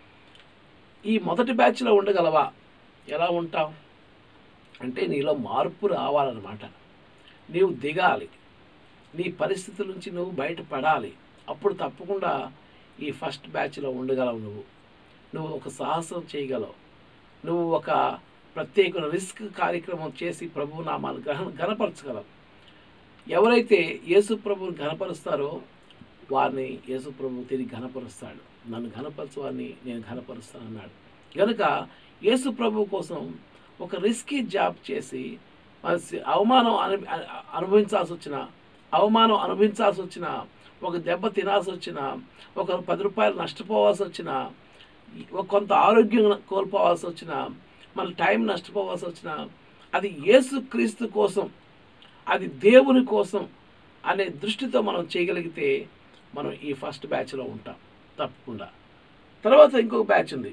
Speaker 4: ఈ మొదటి బ్యాచ్లో ఉండగలవా ఎలా ఉంటావు అంటే నీలో మార్పు రావాలన్నమాట నీవు దిగాలి నీ పరిస్థితుల నుంచి నువ్వు బయటపడాలి అప్పుడు తప్పకుండా ఈ ఫస్ట్ బ్యాచ్లో ఉండగలవు నువ్వు నువ్వు ఒక సాహసం చేయగలవు నువ్వు ఒక ప్రత్యేక రిస్క్ కార్యక్రమం చేసి ప్రభు నామాన్ని గ్రహణ ఘనపరచగలవు ఎవరైతే యేసు ప్రభువుని ఘనపరుస్తారో వారిని యేసు ప్రభు తిరిగి ఘనపరుస్తాడు నన్ను ఘనపరచు వారిని నేను ఘనపరుస్తాను అన్నాడు కనుక యేసు ప్రభు కోసం ఒక రిస్కీ జాబ్ చేసి మన సి- అవమానం అను అనుభవించాల్సి వచ్చిన అవమానం అనుభవించాల్సి వచ్చిన ఒక దెబ్బ తినాల్సి వచ్చిన ఒక పది రూపాయలు నష్టపోవాల్సి వచ్చిన ఒక కొంత ఆరోగ్యం కోల్పోవాల్సి వచ్చిన మన టైం నష్టపోవాల్సి వచ్చిన అది యేసు క్రీస్తు కోసం అది దేవుని కోసం అనే దృష్టితో మనం చేయగలిగితే మనం ఈ ఫస్ట్ బ్యాచ్లో ఉంటాం తప్పకుండా తర్వాత ఇంకొక బ్యాచ్ ఉంది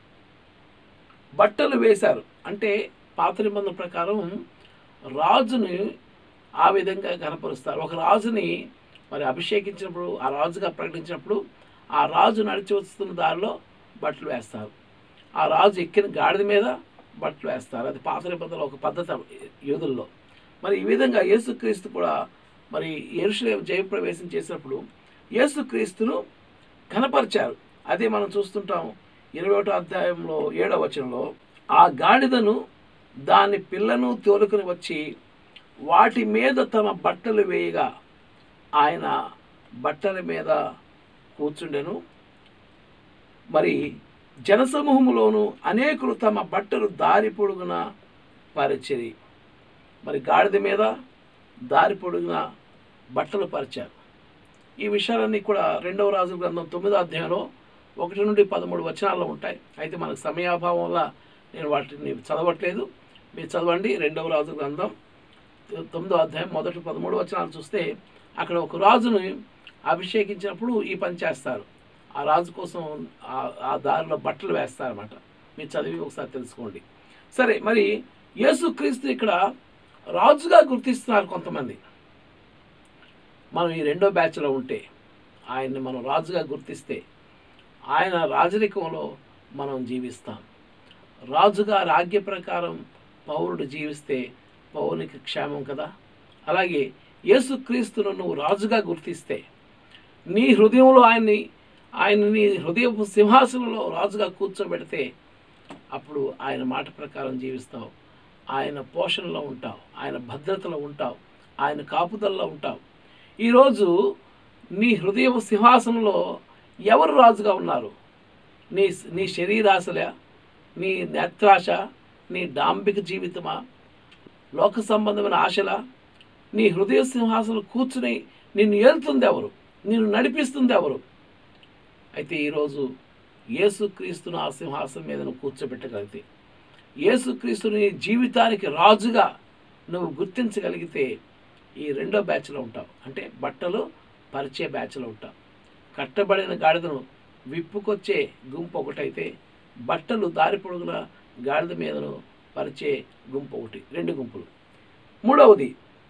Speaker 4: బట్టలు వేశారు అంటే పాత నిబంధన ప్రకారం రాజుని ఆ విధంగా కనపరుస్తారు ఒక రాజుని మరి అభిషేకించినప్పుడు ఆ రాజుగా ప్రకటించినప్పుడు ఆ రాజు నడిచి వస్తున్న దారిలో బట్టలు వేస్తారు ఆ రాజు ఎక్కిన గాడిద మీద బట్టలు వేస్తారు అది పాత నిబంధనలో ఒక పద్ధతి యూదుల్లో మరి ఈ విధంగా యేసుక్రీస్తు కూడా మరి ఎరుషులేం జయప్రవేశం చేసినప్పుడు యేసుక్రీస్తును కనపరిచారు అదే మనం చూస్తుంటాం ఇరవై ఒకటో అధ్యాయంలో ఏడవ వచనంలో ఆ గాడిదను దాని పిల్లను తోలుకుని వచ్చి వాటి మీద తమ బట్టలు వేయగా ఆయన బట్టల మీద కూర్చుండెను మరి జనసమూహములోను అనేకులు తమ బట్టలు దారి పొడుగున పరిచిరి మరి గాడిద మీద దారి పొడుగున బట్టలు పరిచారు ఈ విషయాలన్నీ కూడా రెండవ రాజు గ్రంథం తొమ్మిదో అధ్యాయంలో ఒకటి నుండి పదమూడు వచనాల్లో ఉంటాయి అయితే మనకు సమయాభావం వల్ల నేను వాటిని చదవట్లేదు మీరు చదవండి రెండవ రాజు గ్రంథం తొమ్మిదో అధ్యాయం మొదటి పదమూడు వచనాలు చూస్తే అక్కడ ఒక రాజుని అభిషేకించినప్పుడు ఈ పని చేస్తారు ఆ రాజు కోసం ఆ- ఆ దారిలో బట్టలు వేస్తారన్నమాట మీరు చదివి ఒకసారి తెలుసుకోండి సరే మరి యేసుక్రీస్తు ఇక్కడ రాజుగా గుర్తిస్తున్నారు కొంతమంది మనం ఈ రెండో బ్యాచ్లో ఉంటే ఆయన్ని మనం రాజుగా గుర్తిస్తే ఆయన రాజరికంలో మనం జీవిస్తాం రాజుగా రాజ్య ప్రకారం పౌరుడు జీవిస్తే పౌరునికి క్షేమం కదా అలాగే యేసుక్రీస్తును నువ్వు రాజుగా గుర్తిస్తే నీ హృదయంలో ఆయన్ని ఆయన నీ హృదయపు సింహాసనంలో రాజుగా కూర్చోబెడితే అప్పుడు ఆయన మాట ప్రకారం జీవిస్తావు ఆయన పోషణలో ఉంటావు ఆయన భద్రతలో ఉంటావు ఆయన కాపుదలలో ఉంటావు ఈరోజు నీ హృదయపు సింహాసనంలో ఎవరు రాజుగా ఉన్నారు నీ నీ శరీరాశలే నీ నేత్రాశ నీ డాంబిక జీవితమా లోక సంబంధమైన ఆశల నీ హృదయ సింహాసనం కూర్చుని నిన్ను ఏలుతుంది ఎవరు నిన్ను నడిపిస్తుంది ఎవరు అయితే ఈరోజు యేసుక్రీస్తును ఆ సింహాసనం మీద నువ్వు కూర్చోబెట్టగలిగితే యేసుక్రీస్తుని నీ జీవితానికి రాజుగా నువ్వు గుర్తించగలిగితే ఈ రెండో బ్యాచ్లో ఉంటావు అంటే బట్టలు పరిచే బ్యాచ్లో ఉంటావు కట్టబడిన గాడిదను విప్పుకొచ్చే గుంపు ఒకటైతే బట్టలు దారి పొడుగున గాడిద మీదను పరిచే గుంపు ఒకటి రెండు గుంపులు మూడవది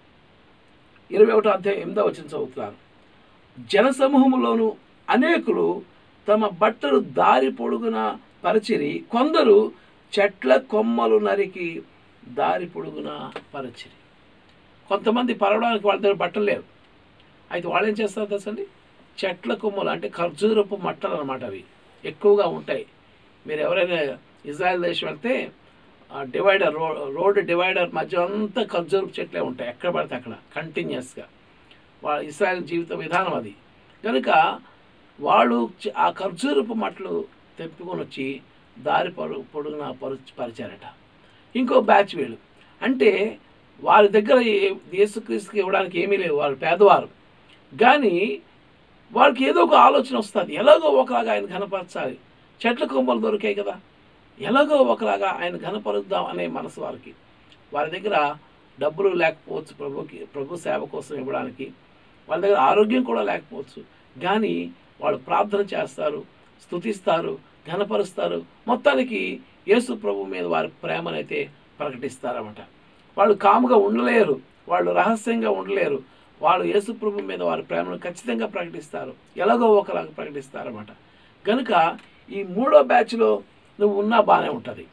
Speaker 4: ఇరవై ఒకటో అధ్యాయం ఎనిమిదో వచ్చిన చదువుతున్నాను జనసమూహములోను అనేకులు తమ బట్టలు దారి పొడుగున పరిచిరి కొందరు చెట్ల కొమ్మలు నరికి దారి పొడుగున పరిచిరి కొంతమంది పరవడానికి వాళ్ళ దగ్గర బట్టలు లేవు అయితే వాళ్ళు ఏం చేస్తారు తెలుసండి చెట్ల కొమ్మలు అంటే ఖర్జూరపు మట్టలు అనమాట అవి ఎక్కువగా ఉంటాయి మీరు ఎవరైనా ఇజ్రాయెల్ దేశం వెళ్తే ఆ డివైడర్ రో రోడ్ డివైడర్ మధ్య అంతా ఖర్జూరపు చెట్లే ఉంటాయి ఎక్కడ పడితే అక్కడ కంటిన్యూస్గా వాళ్ళ ఇస్రాయల్ జీవిత విధానం అది కనుక వాళ్ళు చ- ఆ ఖర్జూరపు మట్టలు తెంపుకొని వచ్చి దారి పొడు పొడుగున పరు పరిచారట ఇంకో బ్యాచ్ వీళ్ళు అంటే వారి దగ్గర ఏ- యేసుక్రీస్తుకి ఇవ్వడానికి ఏమీ లేవు వాళ్ళు పేదవారు కానీ వాళ్ళకి ఏదో ఒక ఆలోచన వస్తుంది ఎలాగో ఒకలాగా ఆయన ఘనపరచాలి చెట్ల కొమ్మలు దొరికాయి కదా ఎలాగో ఒకలాగా ఆయన ఘనపరుద్దాం అనే మనసు వారికి వారి దగ్గర డబ్బులు లేకపోవచ్చు ప్రభుకి ప్రభు సేవ కోసం ఇవ్వడానికి వాళ్ళ దగ్గర ఆరోగ్యం కూడా లేకపోవచ్చు కానీ వాళ్ళు ప్రార్థన చేస్తారు స్తుతిస్తారు ఘనపరుస్తారు మొత్తానికి యేసు ప్రభు మీద వారి ప్రేమనైతే ప్రకటిస్తారన్నమాట వాళ్ళు కాముగా ఉండలేరు వాళ్ళు రహస్యంగా ఉండలేరు వాళ్ళు యేసు ప్రభు మీద వారి ప్రేమను ఖచ్చితంగా ప్రకటిస్తారు ఎలాగో ఒకలాగా ప్రకటిస్తారన్నమాట కనుక ఈ మూడో బ్యాచ్లో నువ్వు ఉన్నా బాగానే ఉంటుంది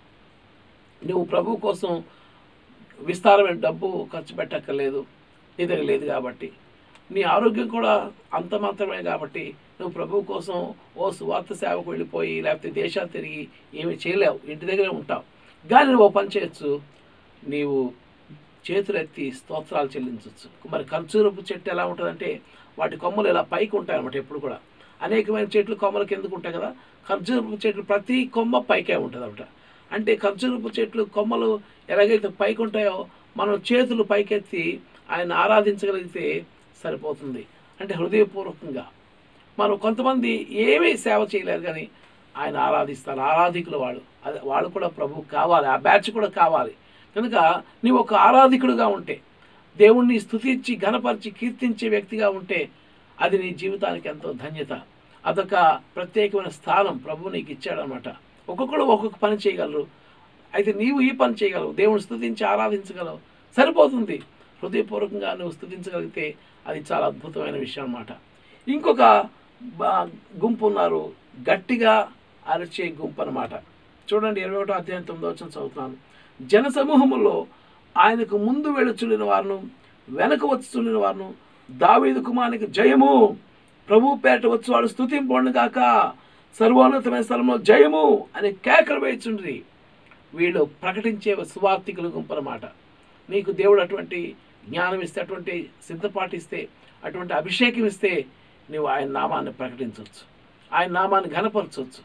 Speaker 4: నువ్వు ప్రభు కోసం విస్తారమైన డబ్బు ఖర్చు పెట్టక్కర్లేదు నీ దగ్గర లేదు కాబట్టి నీ ఆరోగ్యం కూడా అంత మాత్రమే కాబట్టి నువ్వు ప్రభు కోసం ఓ సువార్త సేవకు వెళ్ళిపోయి లేకపోతే దేశాలు తిరిగి ఏమి చేయలేవు ఇంటి దగ్గరే ఉంటావు కానీ నువ్వు ఓ పని చేయొచ్చు నీవు చేతులెత్తి స్తోత్రాలు చెల్లించవచ్చు మరి ఖర్జూరపు చెట్టు ఎలా ఉంటుందంటే వాటి కొమ్మలు ఇలా పైకి ఉంటాయి అన్నమాట ఎప్పుడు కూడా అనేకమైన చెట్లు కొమ్మలు కిందకు ఉంటాయి కదా ఖర్జూరపు చెట్లు ప్రతి కొమ్మ పైకే ఉంటుంది అనమాట అంటే ఖర్జూరపు చెట్లు కొమ్మలు ఎలాగైతే పైకి ఉంటాయో మనం చేతులు పైకెత్తి ఆయన ఆరాధించగలిగితే సరిపోతుంది అంటే హృదయపూర్వకంగా మనం కొంతమంది ఏమీ సేవ చేయలేరు కానీ ఆయన ఆరాధిస్తారు ఆరాధికులు వాడు అది వాళ్ళు కూడా ప్రభు కావాలి ఆ బ్యాచ్ కూడా కావాలి కనుక నీవు ఒక ఆరాధికుడుగా ఉంటే దేవుణ్ణి స్తుతించి ఘనపరిచి కీర్తించే వ్యక్తిగా ఉంటే అది నీ జీవితానికి ఎంతో ధన్యత అదొక ప్రత్యేకమైన స్థానం ప్రభు నీకు ఇచ్చాడనమాట ఒక్కొక్కడు ఒక్కొక్క పని చేయగలరు అయితే నీవు ఈ పని చేయగలవు దేవుని స్తుతించి ఆరాధించగలవు సరిపోతుంది హృదయపూర్వకంగా నువ్వు స్తుతించగలిగితే అది చాలా అద్భుతమైన విషయం అన్నమాట ఇంకొక బా- గుంపు ఉన్నారు గట్టిగా అరిచే గుంపు అన్నమాట చూడండి ఇరవై ఒకటో అధ్యాయం తొమ్మిదో వచ్చిన చదువుతున్నాను జన సమూహములో ఆయనకు ముందు వెళుచుండిన వారును వెనక వచ్చుచుండిన వారును దావీదు కుమానికి జయము ప్రభు పేట వచ్చి వాడు స్థుతింపండు గాక సర్వోన్నతమైన స్థలంలో జయము అని కేకలు వేయుచుండ్రి వీళ్ళు ప్రకటించే సువార్థికుల గుంపు అన్నమాట నీకు దేవుడు అటువంటి జ్ఞానం ఇస్తే అటువంటి సిద్ధపాటు ఇస్తే అటువంటి అభిషేకం ఇస్తే నువ్వు ఆయన నామాన్ని ప్రకటించవచ్చు ఆయన నామాన్ని ఘనపరచవచ్చు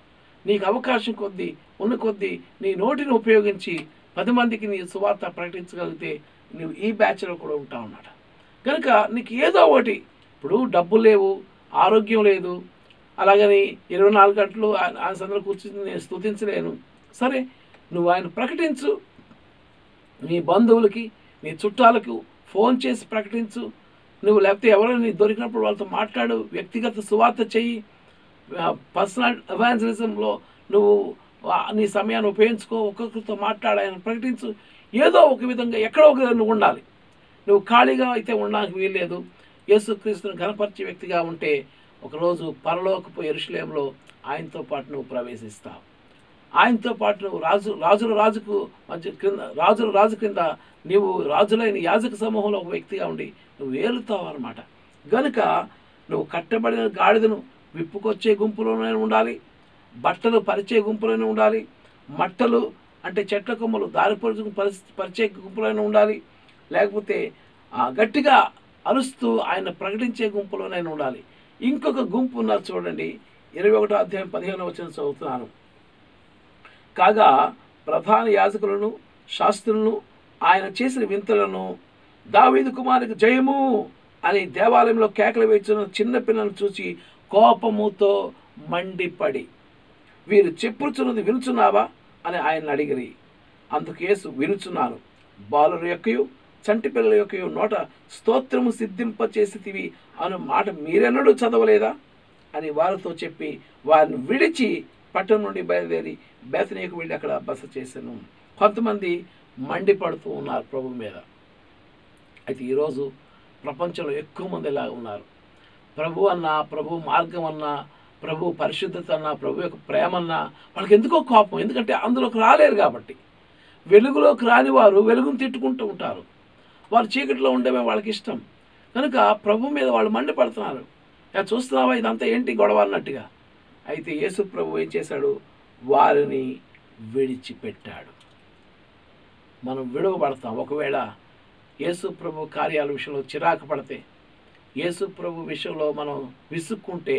Speaker 4: నీకు అవకాశం కొద్దీ ఉన్న కొద్దీ నీ నోటిని ఉపయోగించి పది మందికి నీ సువార్త ప్రకటించగలిగితే నువ్వు ఈ బ్యాచ్లో కూడా ఉంటావు అన్నమాట కనుక నీకు ఏదో ఒకటి ఇప్పుడు డబ్బు లేవు ఆరోగ్యం లేదు అలాగని ఇరవై నాలుగు గంటలు ఆయన ఆయన సందర్భం కూర్చుని నేను స్తుతించలేను సరే నువ్వు ఆయన ప్రకటించు నీ బంధువులకి నీ చుట్టాలకు ఫోన్ చేసి ప్రకటించు నువ్వు లేకపోతే ఎవరైనా నీ దొరికినప్పుడు వాళ్ళతో మాట్లాడు వ్యక్తిగత సువార్త చెయ్యి పర్సనల్ ఎవాంజలిజంలో నువ్వు ఆ నీ సమయాన్ని ఉపయోగించుకో ఒక్కొక్కరితో మాట్లాడు ఆయన ప్రకటించు ఏదో ఒక విధంగా ఎక్కడో ఒక దగ్గర నువ్వు ఉండాలి నువ్వు ఖాళీగా అయితే ఉండడానికి వీల్లేదు యేసుక్రీస్తుని ఘనపరిచే వ్యక్తిగా ఉంటే ఒకరోజు పరలోకపు ఎరుషులేంలో ఆయనతో పాటు నువ్వు ప్రవేశిస్తావు ఆయనతో పాటు నువ్వు రాజు రాజుల రాజుకు మధ్య క్రింద రాజుల రాజు క్రింద నీవు రాజులైన యాజక సమూహంలో ఒక వ్యక్తిగా ఉండి నువ్వు ఏలుతావు అనమాట గనుక నువ్వు కట్టబడిన గాడిదను విప్పుకొచ్చే గుంపులోనే ఉండాలి బట్టలు పరిచే గుంపులోనే ఉండాలి మట్టలు అంటే చెట్ల కొమ్మలు దారిపరుచు పరిస్థితి పరిచే గుంపులోనే ఉండాలి లేకపోతే ఆ, గట్టిగా అరుస్తూ ఆయన ప్రకటించే గుంపులోనైనా ఉండాలి ఇంకొక గుంపు ఉన్నారు చూడండి ఇరవై ఒకటో అధ్యాయం పదిహేను వచ్చిన చదువుతున్నాను కాగా ప్రధాన యాజకులను శాస్త్రులను ఆయన చేసిన వింతలను దావీదు కుమారునికి జయము అని దేవాలయంలో కేకలు వేస్తున్న చిన్న పిల్లలను చూసి కోపముతో మండిపడి వీరు చెప్పుచున్నది వినుచున్నావా అని ఆయన అడిగిరి అందుకు యేసు వినుచున్నాను బాలుల యొక్కయు చంటి పిల్లల యొక్కయు నోట స్తోత్రము సిద్ధింప చేసితివి అను మాట మీరెన్నడూ చదవలేదా అని వారితో చెప్పి వారిని విడిచి పట్టణం నుండి బయలుదేరి బేతనీయకు వెళ్ళి అక్కడ బస చేశాను కొంతమంది మండిపడుతూ ఉన్నారు ప్రభు మీద అయితే ఈరోజు ప్రపంచంలో ఎక్కువ మంది ఇలా ఉన్నారు ప్రభు అన్న ప్రభు మార్గం అన్న ప్రభు పరిశుద్ధత అన్న ప్రభు యొక్క ప్రేమ అన్న వాళ్ళకి ఎందుకో కోపం ఎందుకంటే అందులోకి రాలేరు కాబట్టి వెలుగులోకి రాని వారు వెలుగును తిట్టుకుంటూ ఉంటారు వారు చీకటిలో ఉండేవే వాళ్ళకి ఇష్టం కనుక ప్రభు మీద వాళ్ళు మండిపడుతున్నారు "యా, చూస్తున్నావా ఇదంతా ఏంటి గొడవ అన్నట్టుగా అయితే యేసు ప్రభు ఏం చేశాడు వారిని విడిచిపెట్టాడు మనం విడవబడతాం ఒకవేళ యేసు ప్రభు కార్యాల విషయంలో చిరాకు పడితే యేసు ప్రభు విషయంలో మనం విసుక్కుంటే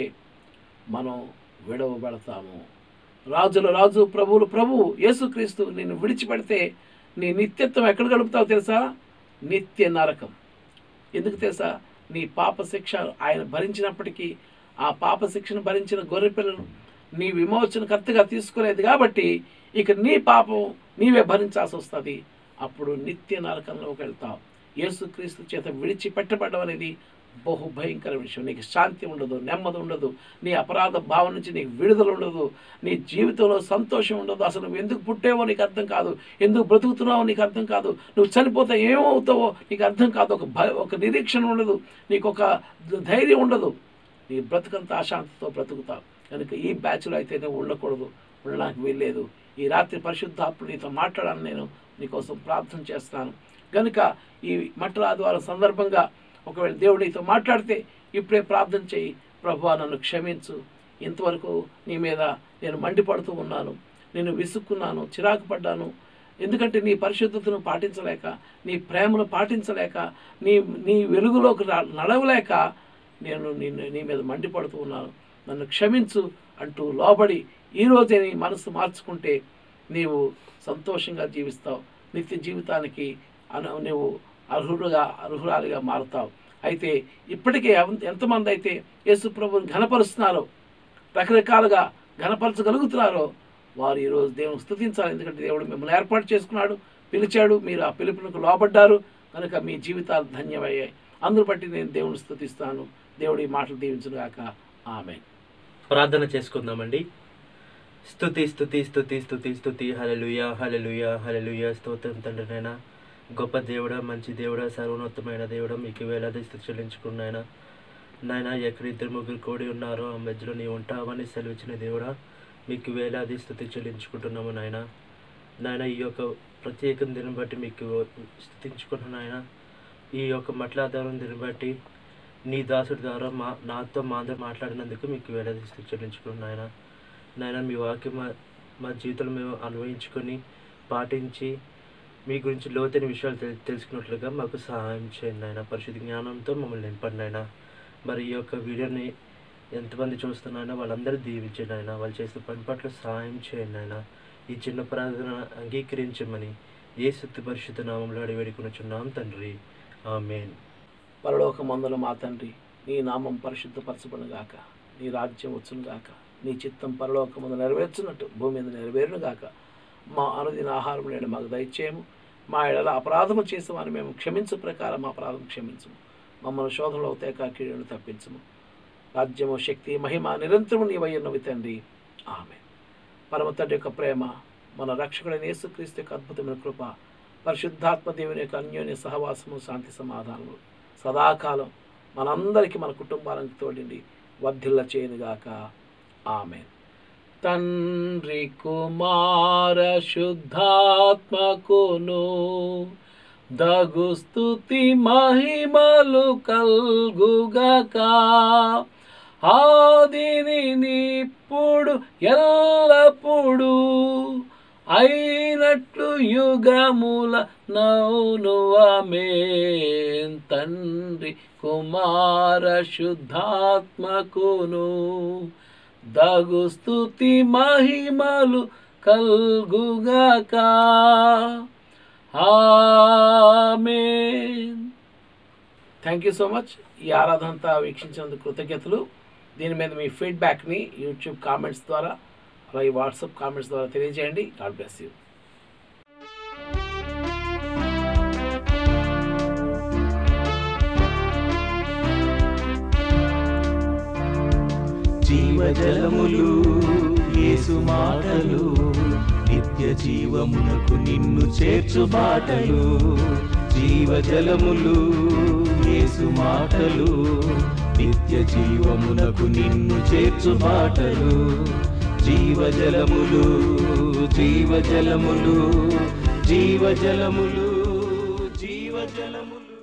Speaker 4: మనం విడవబడతాము రాజుల రాజు ప్రభువులు ప్రభు యేసుక్రీస్తు నిన్ను విడిచిపెడితే నీ నిత్యత్వం ఎక్కడ గడుపుతావు తెలుసా నిత్య నరకం ఎందుకు తెలుసా నీ పాప శిక్ష ఆయన భరించినప్పటికీ ఆ పాప శిక్షను భరించిన గొర్రె పిల్లను నీ విమోచనకర్తగా తీసుకోలేదు కాబట్టి ఇక నీ పాపం నీవే భరించాల్సి వస్తుంది అప్పుడు నిత్య నరకంలోకి వెళ్తావు యేసుక్రీస్తు చేత విడిచిపెట్టబడడం అనేది బహు భయంకర విషయం నీకు శాంతి ఉండదు నెమ్మది ఉండదు నీ అపరాధ భావం నుంచి నీకు విడుదల ఉండదు నీ జీవితంలో సంతోషం ఉండదు అసలు నువ్వు ఎందుకు పుట్టేవో నీకు అర్థం కాదు ఎందుకు బ్రతుకుతున్నావో నీకు అర్థం కాదు నువ్వు చనిపోతే ఏమవుతావో నీకు అర్థం కాదు ఒక భయ ఒక నిరీక్షణ ఉండదు నీకు ఒక ధైర్యం ఉండదు నీ బ్రతుకంత అశాంతితో బ్రతుకుతావు కనుక ఈ బ్యాచ్లో అయితే నువ్వు ఉండకూడదు ఉండడానికి వీల్లేదు ఈ రాత్రి పరిశుద్ధాత్ముడు నీతో మాట్లాడాలని నేను నీకోసం ప్రార్థన చేస్తాను కనుక ఈ మట్టల ఆదివారం సందర్భంగా ఒకవేళ దేవుడు నీతో మాట్లాడితే ఇప్పుడే ప్రార్థన చేయి ప్రభు నన్ను క్షమించు ఇంతవరకు నీ మీద నేను మండిపడుతూ ఉన్నాను నేను విసుక్కున్నాను చిరాకు పడ్డాను ఎందుకంటే నీ పరిశుద్ధతను పాటించలేక నీ ప్రేమను పాటించలేక నీ నీ వెలుగులోకి రా- నడవలేక నేను నిన్ను నీ మీద మండిపడుతూ ఉన్నాను నన్ను క్షమించు అంటూ లోబడి ఈరోజే నీ మనసు మార్చుకుంటే నీవు సంతోషంగా జీవిస్తావు నిత్య జీవితానికి అను నువ్వు అర్హుడుగా అర్హురాలిగా మారుతావు అయితే ఇప్పటికే ఎవ- ఎంతమంది అయితే యేసు ప్రభుని ఘనపరుస్తున్నారో రకరకాలుగా ఘనపరచగలుగుతున్నారో వారు ఈరోజు దేవుని స్తుతించాలి ఎందుకంటే దేవుడు మిమ్మల్ని ఏర్పాటు చేసుకున్నాడు పిలిచాడు మీరు ఆ పిలుపునకు లోబడ్డారు కనుక మీ జీవితాలు ధన్యమయ్యాయి అందును బట్టి నేను దేవుని స్తుతిస్తాను దేవుడి మాటలు దీవించుగాక ఆమె
Speaker 7: ప్రార్థన చేసుకుందామండి స్తుతి స్తుతి స్తుతి స్తుతి స్తుతి హలలుయ హలలుయ హలలుయ స్తోత్రం తండ్రినైనా గొప్ప దేవుడా మంచి దేవుడా సర్వోన్నతమైన దేవుడా మీకు వేలాది స్థుతి చెల్లించుకున్నాయన నాయన ఎక్కడ ఇద్దరు ముగ్గురు కోడి ఉన్నారో ఆ మధ్యలో నీ ఉంటావని సెలవిచ్చిన దేవుడా మీకు వేలాది స్థుతి చెల్లించుకుంటున్నాము నాయన నాయన ఈ యొక్క ప్రత్యేక దినం బట్టి మీకు స్థుతించుకుంటున్నాను నాయన ఈ యొక్క మట్లాధారం దినం బట్టి నీ దాసుడి ద్వారా మా నాతో మా అందరూ మాట్లాడినందుకు మీకు వేలాది స్థుతి చెల్లించుకున్నాను నాయన నాయన మీ వాక్యం మా మా జీవితంలో మేము అన్వయించుకొని పాటించి మీ గురించి లోతైన విషయాలు తెల్ తెలుసుకున్నట్లుగా మాకు సహాయం చేయండి నాయన పరిశుద్ధ జ్ఞానంతో మమ్మల్ని నింపండి నాయన మరి ఈ యొక్క వీడియోని ఎంతమంది చూస్తున్నాయినా వాళ్ళందరూ దీవించండి ఆయన వాళ్ళు చేసే పని పట్ల సహాయం చేయండి ఆయన ఈ చిన్న ప్రార్థన అంగీకరించమని ఏ శక్తి పరిశుద్ధ నామంలో అడిగి వేడుకొనుచున్నాం తండ్రి ఆమెన్
Speaker 4: పరలోకమందుల మా తండ్రి నీ నామం పరిశుద్ధపరచబడును గాక నీ రాజ్యం వచ్చును గాక నీ చిత్తం పరలోకమందు నెరవేర్చున్నట్టు భూమి మీద నెరవేరును గాక మా అనుదిన ఆహారం నేడు మాకు దయచేయము మా ఎడల అపరాధము చేసేవారిని మేము క్షమించు ప్రకారం మా అపరాధం క్షమించము మమ్మల్ని శోధనలో తేక కీడును తప్పించము రాజ్యము శక్తి మహిమ నిరంతరము నీవయ్యున్నవి తండ్రి ఆమె పరమ తండ్రి యొక్క ప్రేమ మన రక్షకుడైన యేసుక్రీస్తు యొక్క అద్భుతమైన కృప పరిశుద్ధాత్మ దేవుని యొక్క అన్యోన్య సహవాసము శాంతి సమాధానము సదాకాలం మనందరికీ మన కుటుంబాలకు తోడిండి వర్ధిల్ల చేయనుగాక ఆమె తండ్రి కుమార శుద్ధాత్మకును దగు స్థుతి మహిమలు కల్గుగాక ఆదిని నిప్పుడు ఎల్లప్పుడు అయినట్లు యుగముల నౌను ఆమేన్ తండ్రి కుమార శుద్ధాత్మకును దగు స్థుతి మహిమలు కల్గుగాక amen thank you so much ఈ ఆరాధన అంతా వీక్షించినందుకు కృతజ్ఞతలు దీని మీద మీ ఫీడ్బ్యాక్ని యూట్యూబ్ కామెంట్స్ ద్వారా అలాగే వాట్సాప్ కామెంట్స్ ద్వారా తెలియజేయండి గాడ్ బ్లెస్ యూ
Speaker 1: జీవజలములు యేసు మాటలు నిత్య జీవమునకు నిన్ను చేర్చు బాటలు జీవజలములు యేసు మాటలు నిత్య జీవమునకు నిన్ను చేర్చు బాటలు జీవజలములు జీవజలములు జీవజలములు జీవజలములు